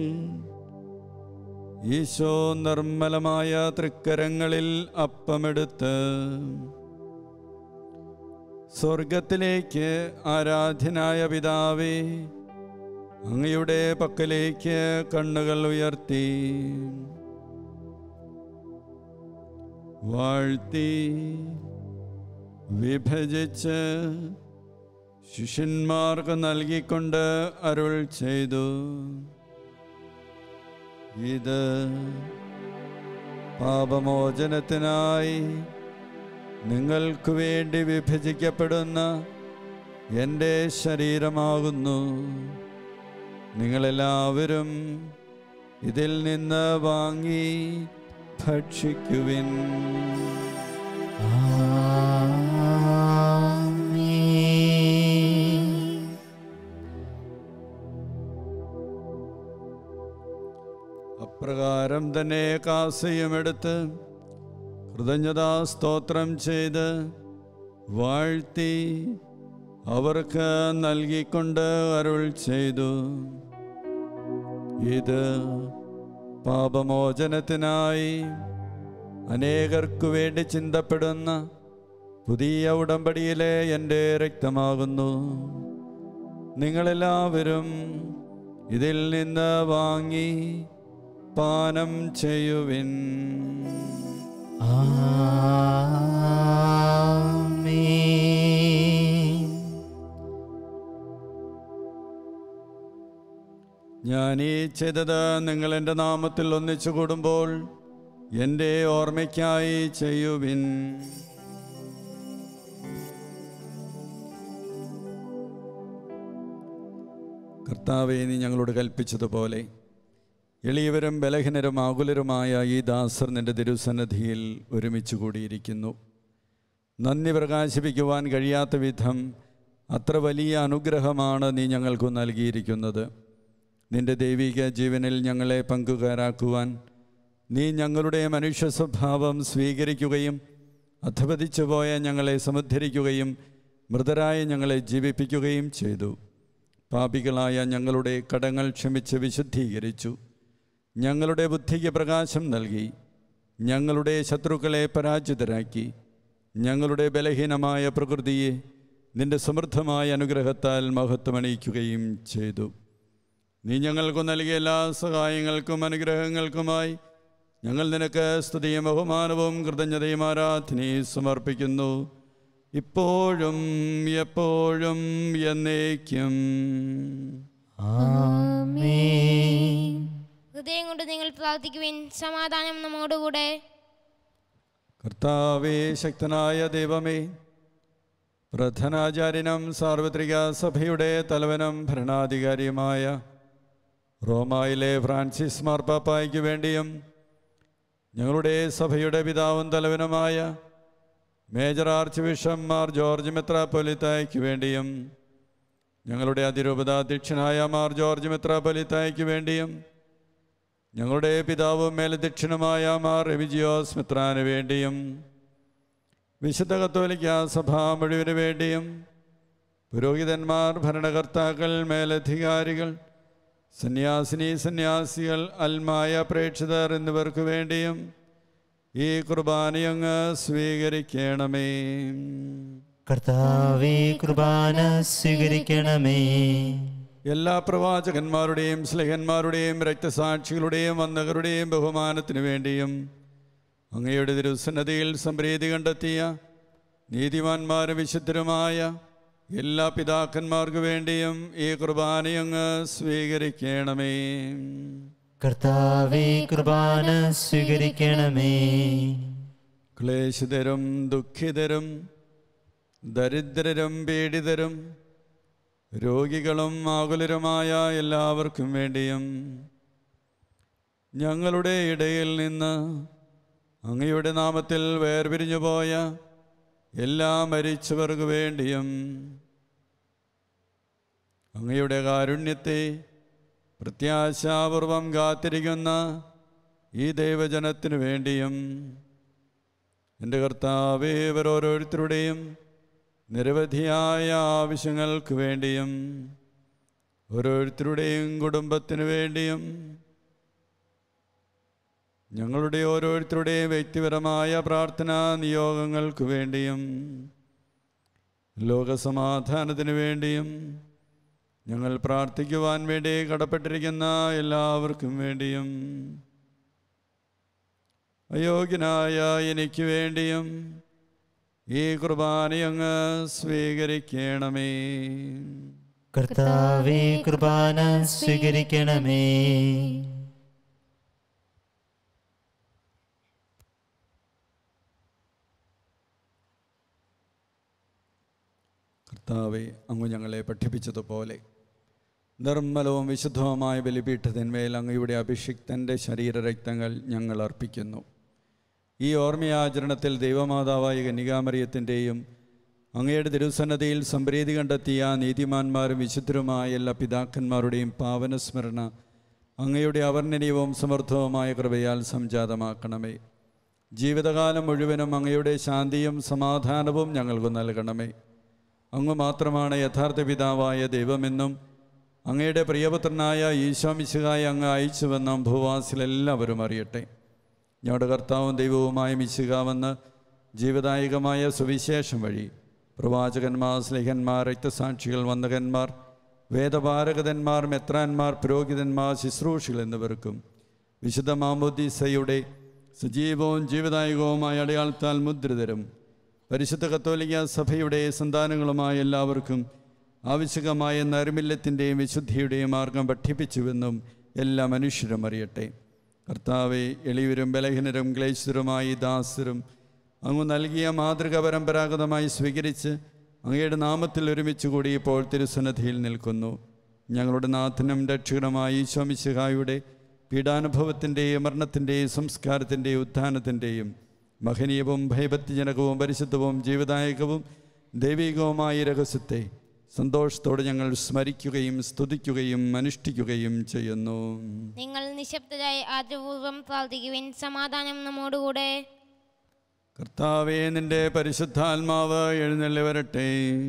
ഈശോ നിർമ്മലമായ തൃക്കരങ്ങളിൽ അപ്പമെടുത്ത് സ്വർഗത്തിലേക്ക് ആരാധ്യനായ പിതാവേ അങ്ങയുടെ പക്കലേക്ക് കണ്ണുകൾ ഉയർത്തി വാഴ്ത്തി വിഭജിച്ച് ശിഷ്യന്മാർക്ക് നൽകിക്കൊണ്ട് അരുൾ ചെയ്തു ഇത് പാപമോചനത്തിനായി നിങ്ങൾക്ക് വേണ്ടി വിഭജിക്കപ്പെടുന്ന എൻ്റെ ശരീരമാകുന്നു നിങ്ങളെല്ലാവരും ഇതിൽ നിന്ന് വാങ്ങി ഭക്ഷിക്കുവിൻ ആമേൻ അപ്രകാരം തന്നെ കാസയും എടുത്ത് കൃതജ്ഞതാ സ്തോത്രം ചെയ്ത് വാഴ്ത്തി അവർക്ക് നൽകിക്കൊണ്ട് അരുൾ ചെയ്തു ഇത് പാപമോചനത്തിനായി അനേകർക്കു വേണ്ടി ചിന്തപ്പെടുന്ന പുതിയ ഉടമ്പടിയിലെ എൻ്റെ രക്തമാകുന്നു നിങ്ങളെല്ലാവരും ഇതിൽ നിന്ന് വാങ്ങി പാനം ചെയ്യുവിൻ ആമേൻ ഞാൻ ഈ ചെയ്തത് നിങ്ങൾ എൻ്റെ നാമത്തിൽ ഒന്നിച്ചു കൂടുമ്പോൾ എൻ്റെ ഓർമ്മയ്ക്കായി ചെയ്യുവിൻ കർത്താവെ നീ ഞങ്ങളോട് കൽപ്പിച്ചതുപോലെ എളിയവരും ബലഹീനരും ആകുലരുമായ ഈ ദാസർ നിന്റെ തിരുസന്നിധിയിൽ ഒരുമിച്ച് കൂടിയിരിക്കുന്നു നന്ദി പ്രകാശിപ്പിക്കുവാൻ കഴിയാത്ത വിധം അത്ര വലിയ അനുഗ്രഹമാണ് നീ ഞങ്ങൾക്ക് നൽകിയിരിക്കുന്നത് നിന്റെ ദൈവിക ജീവനിൽ ഞങ്ങളെ പങ്കുകാരാക്കുവാൻ നീ ഞങ്ങളുടെ മനുഷ്യ സ്വഭാവം സ്വീകരിക്കുകയും അധപതിച്ചു പോയ ഞങ്ങളെ സമുദ്ധരിക്കുകയും മൃതരായ ഞങ്ങളെ ജീവിപ്പിക്കുകയും ചെയ്തു പാപികളായ ഞങ്ങളുടെ കടങ്ങൾ ക്ഷമിച്ച് വിശുദ്ധീകരിച്ചു ഞങ്ങളുടെ ബുദ്ധിക്ക് പ്രകാശം നൽകി ഞങ്ങളുടെ ശത്രുക്കളെ പരാജിതരാക്കി ഞങ്ങളുടെ ബലഹീനമായ പ്രകൃതിയെ നിന്റെ സമൃദ്ധമായ അനുഗ്രഹത്താൽ മഹത്വമണിയിക്കുകയും ചെയ്തു നീ ഞങ്ങൾക്ക് നൽകിയ എല്ലാ സഹായങ്ങൾക്കും അനുഗ്രഹങ്ങൾക്കുമായി ഞങ്ങൾ നിനക്ക് സ്തുതിയും ബഹുമാനവും കൃതജ്ഞതയും ആരാധനയും സമർപ്പിക്കുന്നു ഇപ്പോഴും എപ്പോഴും എന്നേക്കും ആമേൻ ഹൃദയം കൊണ്ട് നിങ്ങൾ പ്രാർത്ഥിക്കുവിൻ സമാധാനം നമ്മോടുകൂടെ കർത്താവേ ശക്തനായ ദൈവമേ പ്രധാനാചാര്യനും സാർവത്രിക സഭയുടെ തലവനും ഭരണാധികാരിയുമായ റോമായിലെ ഫ്രാൻസിസ് മാർപ്പാപ്പായ്ക്ക് വേണ്ടിയും ഞങ്ങളുടെ സഭയുടെ പിതാവും തലവനുമായ major archbishop Mar George മെത്രാപ്പൊലിത്തായ്ക്ക് വേണ്ടിയും ഞങ്ങളുടെ അതിരൂപതാധ്യക്ഷനായ മാർ ജോർജ് മെത്രാപ്പൊലിത്തായ്ക്ക് വേണ്ടിയും ഞങ്ങളുടെ പിതാവും മേലധ്യക്ഷനുമായ മാർ എവിജിയോസ് മിത്രാന് വേണ്ടിയും വിശുദ്ധ കത്തോലിക്ക സഭ മുഴുവന് വേണ്ടിയും പുരോഹിതന്മാർ ഭരണകർത്താക്കൾ മേലധികാരികൾ സന്യാസിനി സന്യാസികൾ അൽമായ പ്രേക്ഷിതർ എന്നിവർക്ക് വേണ്ടിയും ഈ കുർബാനയങ്ങ് സ്വീകരിക്കണമേ കർത്താവേ കുർബാന സ്വീകരിക്കണമേ എല്ലാ പ്രവാചകന്മാരുടെയും സ്ലേഹന്മാരുടെയും രക്തസാക്ഷികളുടെയും വന്നകരുടെയും ബഹുമാനത്തിനു വേണ്ടിയും അങ്ങയുടെ തിരുസന്നതിയിൽ സംപ്രീതി കണ്ടെത്തിയ നീതിമാന്മാരും വിശുദ്ധരുമായ എല്ലാ പിതാക്കന്മാർക്ക് വേണ്ടിയും ഈ കുർബാനയങ്ങ് സ്വീകരിക്കണമേ കർത്താവേ കുർബാന സ്വീകരിക്കണമേ ക്ലേശിതരും ദുഃഖിതരും ദരിദ്രരും പീഡിതരും രോഗികളും ആകുലരുമായ എല്ലാവർക്കും വേണ്ടിയും ഞങ്ങളുടെ ഇടയിൽ നിന്ന് അങ്ങയുടെ നാമത്തിൽ വേർപിരിഞ്ഞു പോയ എല്ലാ മരിച്ചവർക്ക് വേണ്ടിയും അങ്ങയുടെ കാരുണ്യത്തെ പ്രത്യാശാപൂർവം കാത്തിരിക്കുന്ന ഈ ദൈവജനത്തിനു വേണ്ടിയും എൻ്റെ കർത്താവേ ഇവരോരോരുത്തരുടെയും നിരവധിയായ ആവശ്യങ്ങൾക്ക് വേണ്ടിയും ഓരോരുത്തരുടെയും കുടുംബത്തിനു വേണ്ടിയും ഞങ്ങളുടെ ഓരോരുത്തരുടെയും വ്യക്തിപരമായ പ്രാർത്ഥനാ നിയോഗങ്ങൾക്ക് വേണ്ടിയും ലോകസമാധാനത്തിന് വേണ്ടിയും ഞങ്ങൾ പ്രാർത്ഥിക്കുവാൻ വേണ്ടി കടപ്പെട്ടിരിക്കുന്ന എല്ലാവർക്കും വേണ്ടിയും അയോഗ്യനായ എനിക്ക് വേണ്ടിയും ഈ കുർബാനയങ്ങ് സ്വീകരിക്കണമേ കർത്താവേ കുർബാന സ്വീകരിക്കണമേ കർത്താവെ അങ്ങ് ഞങ്ങളെ പഠിപ്പിച്ചതുപോലെ നിർമ്മലവും വിശുദ്ധവുമായ ബലിപീഠത്തിന്മേൽ അങ്ങയുടെ അഭിഷിക്തൻ്റെ ശരീരരക്തങ്ങൾ ഞങ്ങൾ അർപ്പിക്കുന്നു ഈ ഓർമ്മയാചരണത്തിൽ ദൈവമാതാവായ കന്യകാമറിയത്തിൻ്റെയും അങ്ങയുടെ തിരുസന്നതയിൽ സംപ്രീതി കണ്ടെത്തിയ നീതിമാന്മാരും വിശുദ്ധരുമായ എല്ലാ പിതാക്കന്മാരുടെയും പാവനസ്മരണ അങ്ങയുടെ അവർണ്ണനീയവും സമർത്ഥവുമായ കൃപയാൽ സംജാതമാക്കണമേ ജീവിതകാലം മുഴുവനും അങ്ങയുടെ ശാന്തിയും സമാധാനവും ഞങ്ങൾക്ക് നൽകണമേ അങ്ങ് മാത്രമാണ് യഥാർത്ഥ പിതാവായ ദൈവമെന്നും അങ്ങയുടെ പ്രിയപുത്രനായ ഈശോ മിശിഹായി അങ്ങ് അയച്ചുവെന്നും ഭൂവാസിലെല്ലാവരും അറിയട്ടെ ഞങ്ങളുടെ കർത്താവും ദൈവവുമായ മിശികാവെന്ന് ജീവദായകമായ സുവിശേഷം വഴി പ്രവാചകന്മാർ സ്ലേഹന്മാർ രക്തസാക്ഷികൾ വന്ദകന്മാർ വേദപാരകന്മാർ മെത്രാന്മാർ പുരോഹിതന്മാർ ശുശ്രൂഷികൾ എന്നിവർക്കും വിശുദ്ധ മാമോദീസയുടെ സജീവവും ജീവദായകവുമായ അടയാളത്താൽ മുദ്രിതരും പരിശുദ്ധ കത്തോലിക്ക സഭയുടെ സന്താനങ്ങളുമായ എല്ലാവർക്കും ആവശ്യകമായ നൈർമല്യത്തിൻ്റെയും വിശുദ്ധിയുടെയും മാർഗം പഠിപ്പിച്ചുവെന്നും എല്ലാ മനുഷ്യരും അറിയട്ടെ കർത്താവെ എളിയവരും ബലഹീനരും ക്ലേശിതരുമായി ദാസരും അങ്ങ് നൽകിയ മാതൃക പരമ്പരാഗതമായി സ്വീകരിച്ച് അങ്ങയുടെ നാമത്തിൽ ഒരുമിച്ച് കൂടി ഇപ്പോൾ തിരുസന്നധിയിൽ നിൽക്കുന്നു ഞങ്ങളുടെ നാഥനും രക്ഷകനുമായ ഈശോമിശിഹായുടെ പീഡാനുഭവത്തിൻ്റെയും മരണത്തിൻ്റെയും സംസ്കാരത്തിൻ്റെയും ഉത്ഥാനത്തിൻ്റെയും മഹനീയവും ഭയഭക്തിജനകവും പരിശുദ്ധവും ജീവദായകവും ദൈവികവുമായ രഹസ്യത്തെ സന്തോഷത്തോടെ ഞങ്ങൾ സ്മരിക്കുകയും സ്തുതിക്കുകയും അനുഷ്ഠിക്കുകയും ചെയ്യുന്നു നിങ്ങൾ നിശബ്ദരായി ആദ്യപൂർവ്വം പ്രാർത്ഥിക്കുവിൻ സമാധാനം നമ്മോടുകൂടെ കർത്താവേ നിന്റെ പരിശുദ്ധാത്മാവ് എഴുന്നള്ളി വരട്ടെ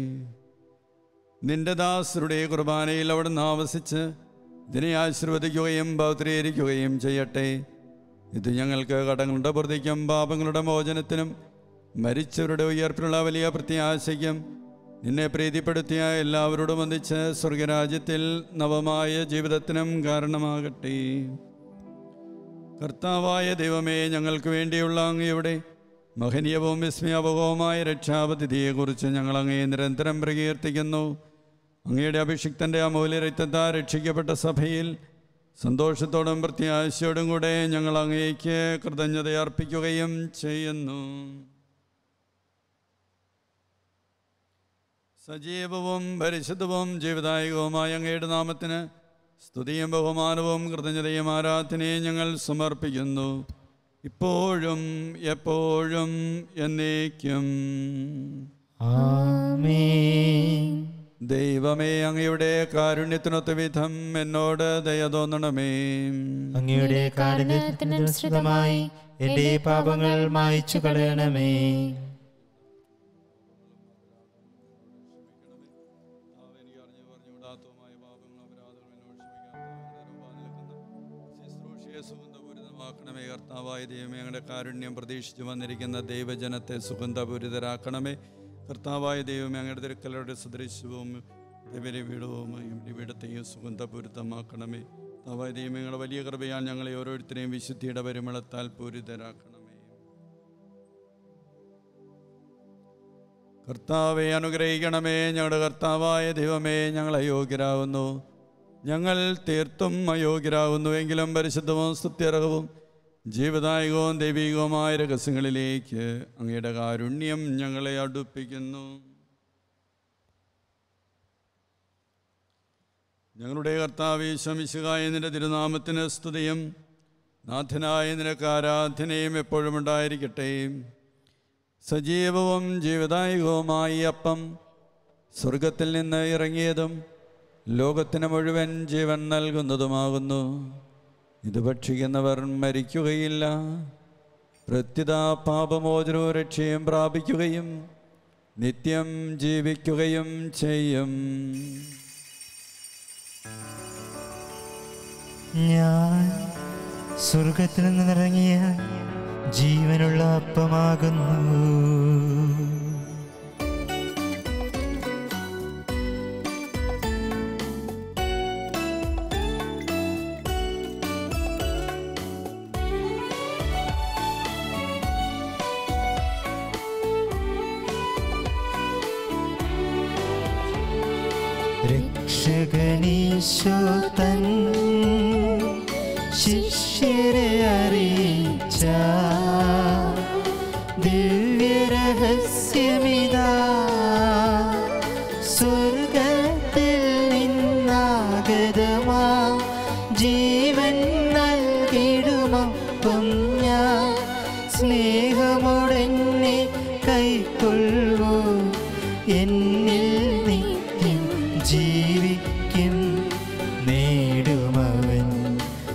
നിന്റെ ദാസരുടെ കുർബാനയിൽ അവിടുന്ന് ആവസിച്ച് ഇതിനെ ആശീർവദിക്കുകയും പൗത്രീകരിക്കുകയും ചെയ്യട്ടെ ഇത് ഞങ്ങൾക്ക് കടങ്ങളുടെ പ്രതിക്കും പാപങ്ങളുടെ മോചനത്തിനും മരിച്ചവരുടെ ഉയർപ്പിലുള്ള വലിയ പ്രത്യാശയ്ക്കും നിന്നെ പ്രീതിപ്പെടുത്തിയ എല്ലാവരോടും ഒന്നിച്ച് സ്വർഗരാജ്യത്തിൽ നവമായ ജീവിതത്തിനും കാരണമാകട്ടെ കർത്താവായ ദൈവമേ ഞങ്ങൾക്ക് വേണ്ടിയുള്ള അങ്ങയുടെ മഹനീയവും വിസ്മയാപകവുമായ രക്ഷാപതിഥിയെക്കുറിച്ച് ഞങ്ങൾ അങ്ങയെ നിരന്തരം പ്രകീർത്തിക്കുന്നു അങ്ങയുടെ അഭിഷിക്തൻ്റെ അമൂല്യ രക്തത്താൽ രക്ഷിക്കപ്പെട്ട സഭയിൽ സന്തോഷത്തോടും പ്രത്യാശയോടും കൂടെ ഞങ്ങൾ അങ്ങേക്ക് കൃതജ്ഞത അർപ്പിക്കുകയും ചെയ്യുന്നു സജീവവും പരിശുദ്ധവും ജീവദായകവുമായ അങ്ങയുടെ നാമത്തിന് സ്തുതിയും ബഹുമാനവും കൃതജ്ഞതയും ആരാധനയും ഞങ്ങൾ സമർപ്പിക്കുന്നു ഇപ്പോഴും എപ്പോഴും എന്നേക്കും ആമേൻ ദൈവമേ അങ്ങയുടെ കാരുണ്യത്തിനൊത്ത വിധം എന്നോട് ദയ തോന്നണമേ അങ്ങയുടെ കാരുണ്യത്തിനനുസൃതമായി എന്റെ പാപങ്ങൾ മായ്ച്ചു കളയണമേ സുഗന്ധപൂരിതമാക്കണമേ കർത്താവായ ദൈവമേ ഞങ്ങളുടെ കാരുണ്യം പ്രതീക്ഷിച്ചു വന്നിരിക്കുന്ന ദൈവജനത്തെ സുഗന്ധപൂരിതരാക്കണമേ കർത്താവായ ദൈവമേ ഞങ്ങളുടെ തിരുക്കലയുടെ സദൃശ്യവും ഇവരെ വീടവും ഇവരുടെ വീടത്തെയും സുഗന്ധപൂരിതമാക്കണമേ കർത്താവായ ദൈവമേ ഞങ്ങളുടെ വലിയ കൃപയാൽ ഞങ്ങളെ ഓരോരുത്തരെയും വിശുദ്ധിയുടെ പരിമളത്താൽ പൂരിതരാക്കണമേ കർത്താവെ അനുഗ്രഹിക്കണമേ ഞങ്ങളുടെ കർത്താവായ ദൈവമേ ഞങ്ങൾ അയോഗ്യരാകുന്നു ഞങ്ങൾ തീർത്തും അയോഗ്യരാകുന്നുവെങ്കിലും പരിശുദ്ധവും സ്തുത്യർഹവും ജീവദായകവും ദൈവികവുമായ രഹസ്യങ്ങളിലേക്ക് അങ്ങയുടെ കാരുണ്യം ഞങ്ങളെ അടുപ്പിക്കുന്നു ഞങ്ങളുടെ കർത്താവ് ശമിശുകായ നിന്റെ തിരുനാമത്തിന് സ്തുതിയും നാഥനായ നിനക്ക് ആരാധനയും എപ്പോഴും ഉണ്ടായിരിക്കട്ടെ സജീവവും ജീവദായകവുമായ ഈ അപ്പം സ്വർഗത്തിൽ നിന്ന് ഇറങ്ങിയതും ലോകത്തിന് മുഴുവൻ ജീവൻ നൽകുന്നതുമാകുന്നു ഇത് ഭക്ഷിക്കുന്നവർ മരിക്കുകയില്ല പ്രത്യുത പാപമോചനവും രക്ഷയും പ്രാപിക്കുകയും നിത്യം ജീവിക്കുകയും ചെയ്യും ഞാൻ സ്വർഗത്തിൽ നിന്നിറങ്ങിയ ജീവനുള്ള അപ്പമാകുന്നു രക്ഷകനീശോ തൻ ശിഷ്യരെ അറിയിച്ച ദിവ്യരഹസ്യമിതാ സ്വർഗത്തിൽ നിന്നാഗതമാ ജീവൻ നൽകിടുമൊപ്പം ഞാൻ സ്നേഹമുടനെ കൈക്കൊള്ളൂ എന്നിൽ നിത്യം ജീവിക്കും നേടുമവൻ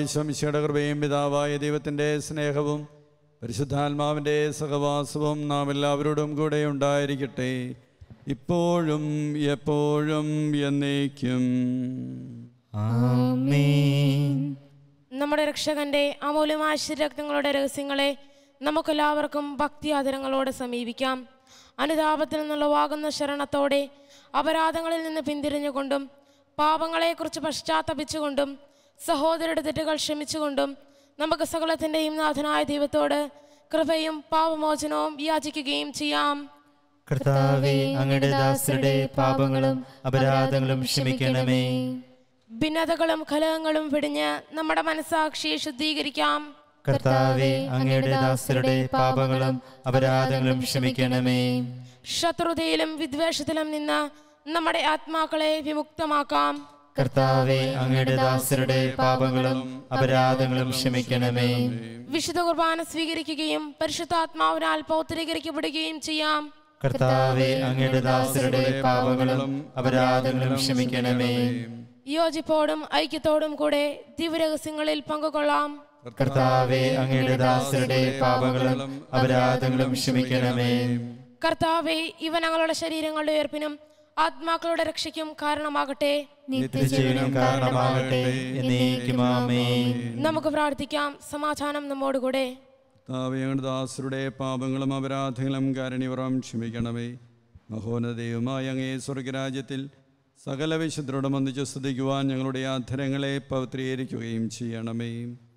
ഈശ്വമിശയുടെ കൃപയും പിതാവായ ദൈവത്തിൻ്റെ സ്നേഹവും പരിശുദ്ധാത്മാവിൻ്റെ സഹവാസവും നാം എല്ലാവരോടും കൂടെ ഉണ്ടായിരിക്കട്ടെ ഇപ്പോഴും എപ്പോഴും എന്നേക്കും ആമേൻ നമ്മുടെ രക്ഷകന്റെ അമൂല്യമായ ശരീരക്തങ്ങളുടെ രഹസ്യങ്ങളെ നമുക്കെല്ലാവർക്കും ഭക്തി ആദരങ്ങളോടെ സമീപിക്കാം അനുതാപത്തിൽ നിന്നുള്ളവാകുന്ന ശരണത്തോടെ അപരാധങ്ങളിൽ നിന്ന് പിന്തിരിഞ്ഞുകൊണ്ടും പാപങ്ങളെക്കുറിച്ച് പശ്ചാത്തപിച്ചുകൊണ്ടും സഹോദരരുടെ തെറ്റുകൾ ക്ഷമിച്ചുകൊണ്ടും നമുക്ക് സകലത്തിൻ്റെയും നാഥനായ ദൈവത്തോട് കൃപയും പാപമോചനവും യാചിക്കുകയും ചെയ്യാം കർത്താവെ അങ്ങയുടെ ദാസരുടെ പാപങ്ങളും അപരാധങ്ങളും ക്ഷമിക്കണമേ ഭിന്നതകളും കലഹങ്ങളും വെടിഞ്ഞ് നമ്മുടെ മനസാക്ഷിയെ ശുദ്ധീകരിക്കാം കർത്താവെ അങ്ങയുടെ ദാസരുടെ പാപങ്ങളും അപരാധങ്ങളും ക്ഷമിക്കണമേ ശത്രുതയിലും വിദ്വേഷത്തിലും നിന്ന് നമ്മുടെ ആത്മാക്കളെ വിമുക്തമാക്കാം കർത്താവെ അങ്ങയുടെ ദാസരുടെ പാപങ്ങളും അപരാധങ്ങളും ക്ഷമിക്കണമേ വിശുദ്ധ കുർബാന സ്വീകരിക്കുകയും പരിശുദ്ധാത്മാവിനാൽ പൗത്രീകരിക്കപ്പെടുകയും ചെയ്യാം കർത്താവെ അങ്ങയുടെ ദാസരുടെ പാപങ്ങളും അപരാധങ്ങളും ക്ഷമിക്കണമേ യോജിപ്പോടും ഐക്യത്തോടും കൂടെ ദിവ്യരഹസ്യങ്ങളിൽ പങ്കുകൊള്ളാം കർത്താവെ അങ്ങയുടെ ദാസരുടെ പാപങ്ങളും അപരാധങ്ങളും ക്ഷമിക്കണമേ കർത്താവെ ഇവ ഞങ്ങളുടെ ശരീരങ്ങളുടെ ഉയർപ്പിനും ആത്മാക്കളുടെ രക്ഷയ്ക്കും കാരണമാകട്ടെ നിത്യജീവനം കാരണമാകട്ടെ എന്നേക്കും ആമേൻ നമുക്ക് പ്രാർത്ഥിക്കാം സമാധാനം നമ്മോടുകൂടെ കർത്താവേ, ഞങ്ങളുടെ ദാസരുടെ പാപങ്ങളും അപരാധങ്ങളും കാരണിവറം ക്ഷമിക്കണമേ മഹോന്നതയുമായ അങ്ങേ സ്വർഗരാജ്യത്തിൽ സകല വിശുദ്ധരോടും ഒന്നിച്ച് സ്തുതിക്കുവാൻ ഞങ്ങളുടെ അധരങ്ങളെ പവിത്രീകരിക്കുകയും ചെയ്യണമേ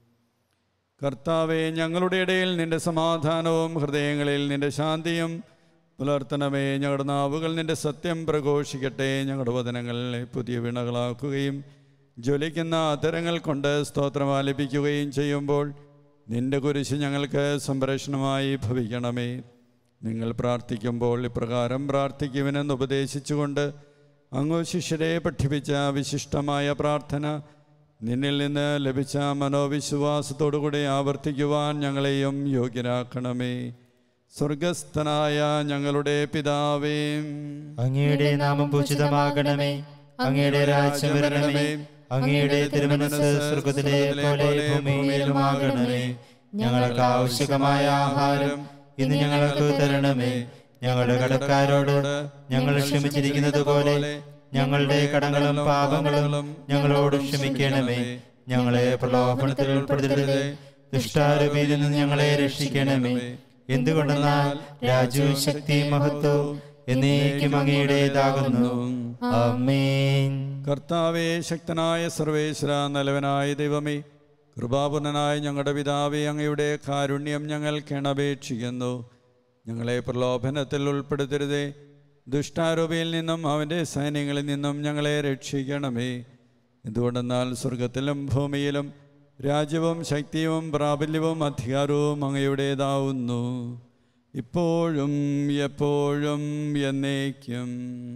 കർത്താവെ ഞങ്ങളുടെ ഇടയിൽ നിന്റെ സമാധാനവും ഹൃദയങ്ങളിൽ നിന്റെ ശാന്തിയും പുലർത്തണമേ ഞങ്ങളുടെ നാവുകൾ നിന്റെ സത്യം പ്രഘോഷിക്കട്ടെ ഞങ്ങളുടെ വചനങ്ങളെ പുതിയ വിണകളാക്കുകയും ജ്വലിക്കുന്ന അധരങ്ങൾ കൊണ്ട് സ്തോത്രം ആലപിക്കുകയും ചെയ്യുമ്പോൾ നിന്റെ കുരിശ് ഞങ്ങൾക്ക് സംരക്ഷണമായി ഭവിക്കണമേ നിങ്ങൾ പ്രാർത്ഥിക്കുമ്പോൾ ഇപ്രകാരം പ്രാർത്ഥിക്കുവിനെന്ന് ഉപദേശിച്ചുകൊണ്ട് അങ്ങ് ശിഷ്യരെ പഠിപ്പിച്ച വിശിഷ്ടമായ പ്രാർത്ഥന നിന്നിൽ നിന്ന് ലഭിച്ച മനോവിശ്വാസത്തോടുകൂടി ആവർത്തിക്കുവാൻ ഞങ്ങളെയും യോഗ്യരാക്കണമേ സ്വർഗസ്ഥനായ ഞങ്ങളുടെ പിതാവേ അങ്ങയുടെ നാമം പൂജിതമാകണമേ അങ്ങയുടെ രാജ്യം വരണമേ അങ്ങയുടെ തിരുമനസ് സ്വർഗത്തിലെ പോലെ ഭൂമിയിലുമാകണമേ ഞങ്ങൾക്ക് ആവശ്യമായ ആഹാരം ഇന്ന് ഞങ്ങൾക്ക് തരണമേ ഞങ്ങളുടെ കടക്കാരോട് ഞങ്ങൾ ക്ഷമിച്ചിരിക്കുന്നത് പോലെ ഞങ്ങളുടെ കടങ്ങളും പാപങ്ങളും ഞങ്ങളോട് ക്ഷമിക്കണമേ ഞങ്ങളെ പ്രലോഭനത്തിൽ ഉൾപ്പെടുത്തരുത് ദുഷ്ടാരൂപിയിൽ നിന്ന് ഞങ്ങളെ രക്ഷിക്കണമേ എന്തുകൊണ്ടെന്നാൽ രാജ്യവും ശക്തിയും മഹത്വവും എന്നേക്കും അങ്ങയുടേതാകുന്നു ആമേൻ കർത്താവേ ശക്തനായ സർവേശ്വര നലവനായ ദൈവമേ കൃപാപൂർണനായ ഞങ്ങളുടെ പിതാവേ അങ്ങയുടെ കാരുണ്യം ഞങ്ങൾ കിണപേക്ഷിക്കുന്നു ഞങ്ങളെ പ്രലോഭനത്തിൽ ഉൾപ്പെടുത്തരുതേ ദുഷ്ടാരൂപിയിൽ നിന്നും അവൻ്റെ സൈന്യങ്ങളിൽ നിന്നും ഞങ്ങളെ രക്ഷിക്കണമേ എന്തുകൊണ്ടെന്നാൽ സ്വർഗത്തിലും ഭൂമിയിലും രാജ്യവും ശക്തിയും പ്രാബല്യവും അധികാരവും അങ്ങയുടേതാവുന്നു ഇപ്പോഴും എപ്പോഴും എന്നേക്കും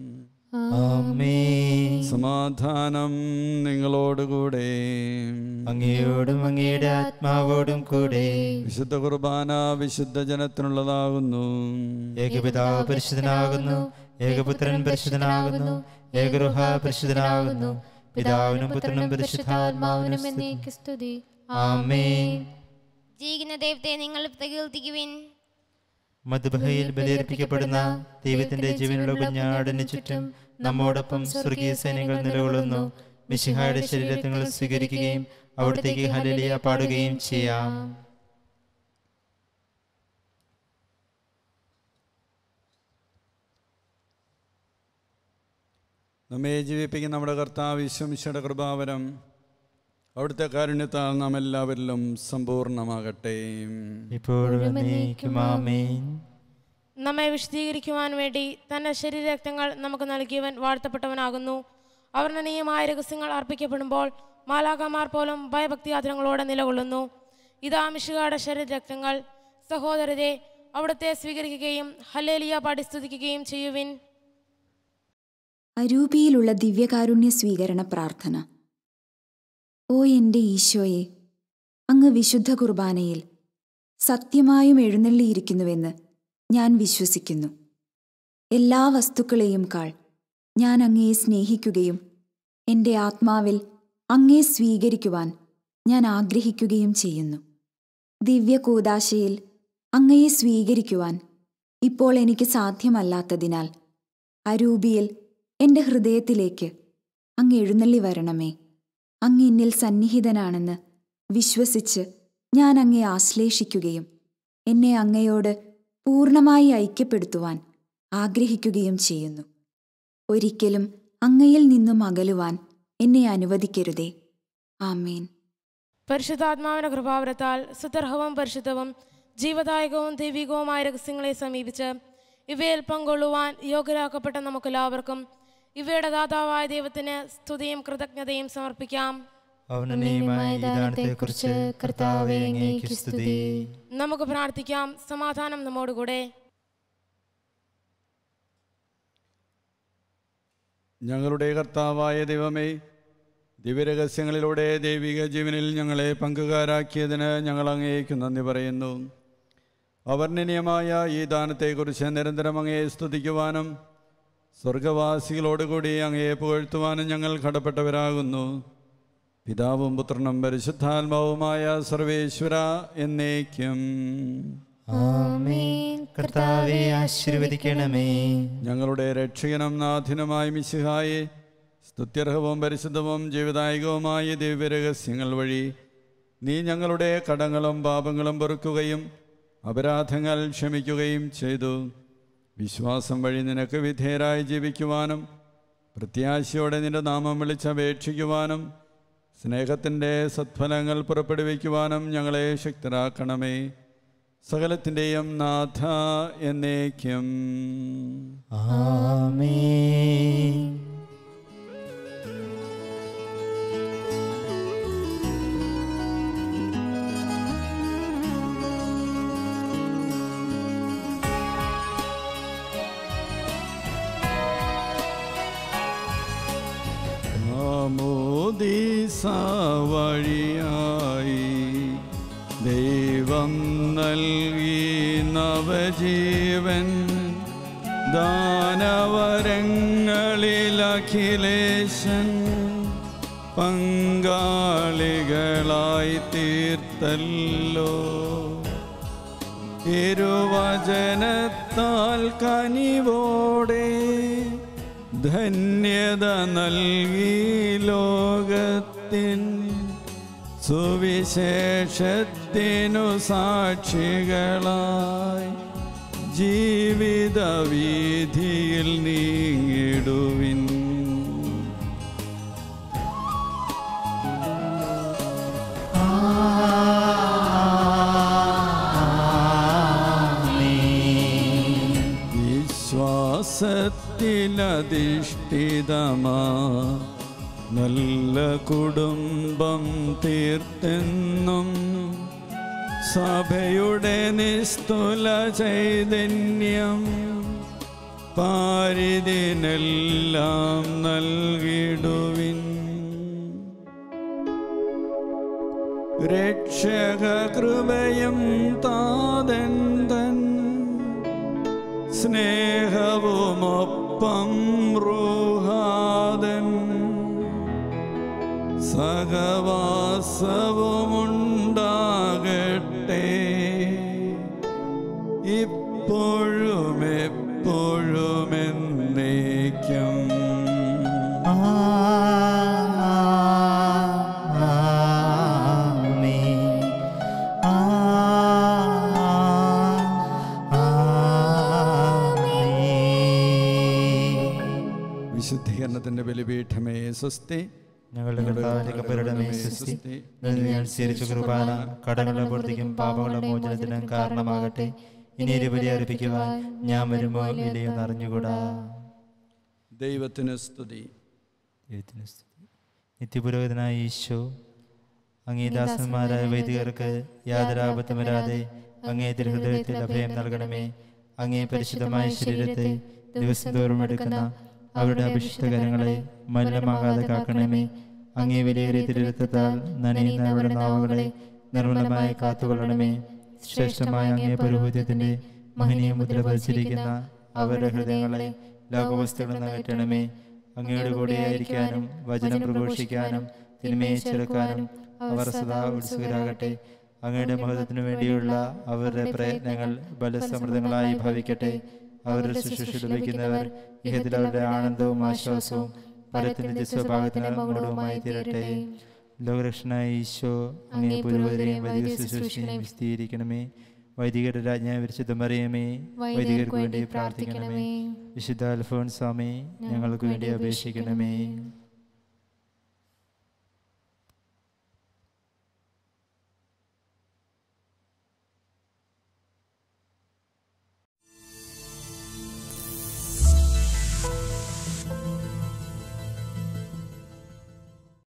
ആമേൻ സമാധാനം നിങ്ങളോടുകൂടെ അങ്ങയോടും അങ്ങയുടെ ആത്മാവോടും കൂടെ വിശുദ്ധ കുർബാന വിശുദ്ധ ജനത്തിനുള്ളതാകുന്നു ഏകപിതാവ് പരിശുദ്ധനാകുന്നു ഏകപുത്രൻ പരിശുദ്ധനാകുന്നു ഏകരുഹ പരിശുദ്ധനാകുന്നു പിതാവിനും പുത്രനും പരിശുദ്ധാത്മാവിനും എന്നേക്ക് സ്തുതി ആമേൻ ജീവിക്കുന്ന ദൈവത്തെ നിങ്ങൾ പ്രകീർത്തിക്കുവിൻ മധുബഹയിൽ ബലിയർപ്പിക്കപ്പെടുന്ന ദൈവത്തിന്റെ ജീവനുള്ള കുഞ്ഞാടിന് ചുറ്റും നമ്മോടൊപ്പം സ്വർഗീയ സൈന്യങ്ങൾ നിലകൊള്ളുന്നു മിശിഹായുടെ ശരീരത്തിൽ സ്വീകരിക്കുകയും അവിടത്തേക്ക് ഹലലിയ പാടുകയും ചെയ്യാം നമ്മെ ജീവിപ്പിക്കുന്ന നമ്മുടെ കർത്താവ് വിശ്വമിശയുടെ കൃപാവരം അവിടുത്തെ കാരുണ്യത്താൽ നാം എല്ലാവരിലും സമ്പൂർണ്ണമാകട്ടെ ഇപ്പോഴും എന്നേക്കും ആമേൻ നമ്മെ വിശദീകരിക്കുവാൻ വേണ്ടി തന്റെ ശരീരരക്തങ്ങൾ നമുക്ക് നൽകിയവൻ വാഴ്ത്തപ്പെട്ടവനാകുന്നു അവർണ്ണനീയമായ രഹസ്യങ്ങൾ അർപ്പിക്കപ്പെടുമ്പോൾ മാലാകമാർ പോലും ഭയഭക്തി ആദരങ്ങളോടെ നിലകൊള്ളുന്നു ഇതാ മിശുകാരുടെ ശരീരരക്തങ്ങൾ സഹോദരരെ അവിടുത്തെ സ്വീകരിക്കുകയും ഹല്ലേലിയ പാടി സ്തുതിക്കുകയും ചെയ്യുവിൻ അരൂപിയിലുള്ള ദിവ്യകാരുണ്യ സ്വീകരണ പ്രാർത്ഥന ഓ എൻ്റെ ഈശോയെ അങ്ങ് വിശുദ്ധ കുർബാനയിൽ സത്യമായും എഴുന്നള്ളിയിരിക്കുന്നുവെന്ന് ഞാൻ വിശ്വസിക്കുന്നു എല്ലാ വസ്തുക്കളെയും കാൾ ഞാൻ അങ്ങയെ സ്നേഹിക്കുകയും എൻ്റെ ആത്മാവിൽ അങ്ങയെ സ്വീകരിക്കുവാൻ ഞാൻ ആഗ്രഹിക്കുകയും ചെയ്യുന്നു ദിവ്യകൂദാശയിൽ അങ്ങയെ സ്വീകരിക്കുവാൻ ഇപ്പോൾ എനിക്ക് സാധ്യമല്ലാത്തതിനാൽ അരൂപിയിൽ എൻ്റെ ഹൃദയത്തിലേക്ക് അങ്ങ് എഴുന്നള്ളി വരണമേ അങ്ങ് എന്നിൽ സന്നിഹിതനാണെന്ന് വിശ്വസിച്ച് ഞാൻ അങ്ങയെ ആശ്ലേഷിക്കുകയും എന്നെ അങ്ങയോട് പൂർണ്ണമായി ഐക്യപ്പെടുത്തുവാൻ ആഗ്രഹിക്കുകയും ചെയ്യുന്നു ഒരിക്കലും അങ്ങയിൽ നിന്നും അകലുവാൻ എന്നെ അനുവദിക്കരുതേ ആമേൻ പരിശുദ്ധാത്മാവിന്റെ കൃപാവരത്താൽ സുതർഹവും പരിശുദ്ധവും ജീവദായകവും ദൈവികവുമായ രഹസ്യങ്ങളെ സമീപിച്ച് ഇവയിൽ പങ്കൊള്ളുവാൻ യോഗ്യരാക്കപ്പെട്ട നമുക്കെല്ലാവർക്കും ഇവയുടെ ദാതാവായ ദൈവത്തിന് സ്തുതിയും കൃതജ്ഞതയും സമർപ്പിക്കാം ഔന്നതീയമായ ഈ ദാനത്തെക്കുറിച്ച് കർത്താവെ അങ്ങേക്ക് സ്തുതി നമുക്ക് പ്രാർത്ഥിക്കാം സമാധാനം നമ്മോടുകൂടെ ഞങ്ങളുടെ കർത്താവായ ദൈവമേ ദിവ്യരഹസ്യങ്ങളിലൂടെ ദൈവിക ജീവനിൽ ഞങ്ങളെ പങ്കുകാരാക്കിയതിന് ഞങ്ങൾ അങ്ങേക്ക് നന്ദി പറയുന്നു അവർണ്ണനീയമായ ഈ ദാനത്തെക്കുറിച്ച് നിരന്തരം അങ്ങയെ സ്തുതിക്കുവാനും സ്വർഗവാസികളോടുകൂടി അങ്ങയെ പുകഴ്ത്തുവാനും ഞങ്ങൾ കടപ്പെട്ടവരാകുന്നു പിതാവും പുത്രനും പരിശുദ്ധാത്മാവുമായ സർവേശ്വര എന്നേക്കും ആമേൻ കർത്താവെ ആശീർവദിക്കണമേ ഞങ്ങളുടെ രക്ഷകനും നാഥിനുമായ മിശിഹായെ സ്തുത്യർഹവും പരിശുദ്ധവും ജീവദായകവുമായ ദിവ്യരഹസ്യങ്ങൾ വഴി നീ ഞങ്ങളുടെ കടങ്ങളും പാപങ്ങളും പൊറുക്കുകയും അപരാധങ്ങൾ ക്ഷമിക്കുകയും ചെയ്തു വിശ്വാസം വഴി നിനക്ക് വിധേയരായി ജീവിക്കുവാനും പ്രത്യാശയോടെ നിന്റെ നാമം വിളിച്ചപേക്ഷിക്കുവാനും സ്നേഹത്തിൻ്റെ സത്ഫലങ്ങൾ പുറപ്പെടുവിക്കുവാനും ഞങ്ങളെ ശക്തരാക്കണമേ സകലത്തിൻ്റെയും നാഥ എന്നേക്കും ആമേൻ ആമോദീസ വഴിയായി ദൈവം നൽകി നവജീവൻ ദാനവരങ്ങളിലഖിലേശൻ പങ്കാളികളായി തീർത്തല്ലോ ഇരുവചനത്താൽ കനിവോടെ ധന്യത നൽകി ലോകത്തിൻ സുവിശേഷത്തിനു സാക്ഷികളായി ജീവിത വീതിയിൽ നീങ്ങിടുവിൻ വിശ്വാസത്തിലധിഷ്ഠിതമാ നല്ല കുടുംബം തീർത്തെന്നും സഭയുടെ നിസ്തുല ചൈതന്യം പാരിതിനെല്ലാം നൽകിടുവിൻ രക്ഷക കൃപയും താതൻ തൻ സ്നേഹവുമൊപ്പം റൂഹാദൻ സഹവാസവുമുണ്ടാകട്ടെ ഇപ്പോഴും എപ്പോഴും എന്നേക്കും ആമേൻ ആമേൻ വിശുദ്ധീകരണത്തിന്റെ ബലിപീഠമേ സ്വസ്തി ഞങ്ങളുടെ കർത്താവിന്റെ കപ്പലുടമേ സ്വസ്തി ഞാൻ സ്വീകരിച്ച കുർബാന കടങ്ങളുടെ പൂർത്തിക്കും പാപങ്ങളുടെ മോചനത്തിനും കാരണമാകട്ടെ ഇനി ഒരു ബലി അർപ്പിക്കുവാൻ ഞാൻ വരുമ്പോൾ ഇല്ലയെന്ന് അറിഞ്ഞുകൂടാ ദൈവത്തിന് സ്തുതി ദൈവത്തിന് സ്തുതി. നിത്യപുരോഹിതനായ ഈശോ അങ്ങേ ദാസന്മാരായ വൈദികർക്ക് യാതൊരു ആപത്തും വരാതെ അങ്ങേ തിരുഹൃദയത്തിൽ അഭയം നൽകണമേ അങ്ങേ പരിശുദ്ധമായ ശരീരത്തെ ദിവസം തോറും എടുക്കുന്ന അവരുടെ അഭിഷിഷ്ടകരങ്ങളെ മലിനമാകാതെ കാക്കണമേ അങ്ങേ വിലയേറിയ തിരുരക്തത്താൽ നനയുന്ന അവരുടെ നാവുകളെ നിർമ്മലമായി കാത്തുകൊള്ളണമേ ശ്രേഷ്ഠമായ അങ്ങേ പുരോഹിതത്തിന്റെ മഹനീയ മുദ്ര പതിച്ചിരിക്കുന്ന അവരുടെ ഹൃദയങ്ങളെ ലോകവസ്തുക്കൾ നകറ്റണമേ അങ്ങയുടെ കൂടെയായിരിക്കാനും വചനം പ്രഘോഷിക്കാനും തിന്മയെ ചെറുക്കാനും അവർ സദാ ഉത്സുകരാകട്ടെ അങ്ങയുടെ മഹത്വത്തിനു വേണ്ടിയുള്ള അവരുടെ പ്രയത്നങ്ങൾ ബലസമൃദ്ധങ്ങളായി ഭവിക്കട്ടെ അവരുടെ ശുശ്രൂഷ ലഭിക്കുന്നവർ ഇഹത്തിൽ അവരുടെ ആനന്ദവും ആശ്വാസവും പരത്തിന്റെ സ്വഭാവത്തിന് മകുടവുമായി തീരട്ടെ ലോകരക്ഷനായ ഈശോ അങ്ങേ പുരോഹിതരെയും വൈദിക ശുശ്രൂഷയും വിശദീകരിക്കണമേ വൈദികരുടെ രാജ്ഞ വിരിശുദ്ധ മറിയമേ വൈദികർക്ക് വേണ്ടി പ്രാർത്ഥിക്കണമേ വിശുദ്ധ അൽഫോൻസാമേ ഞങ്ങൾക്ക് വേണ്ടി അപേക്ഷിക്കണമേ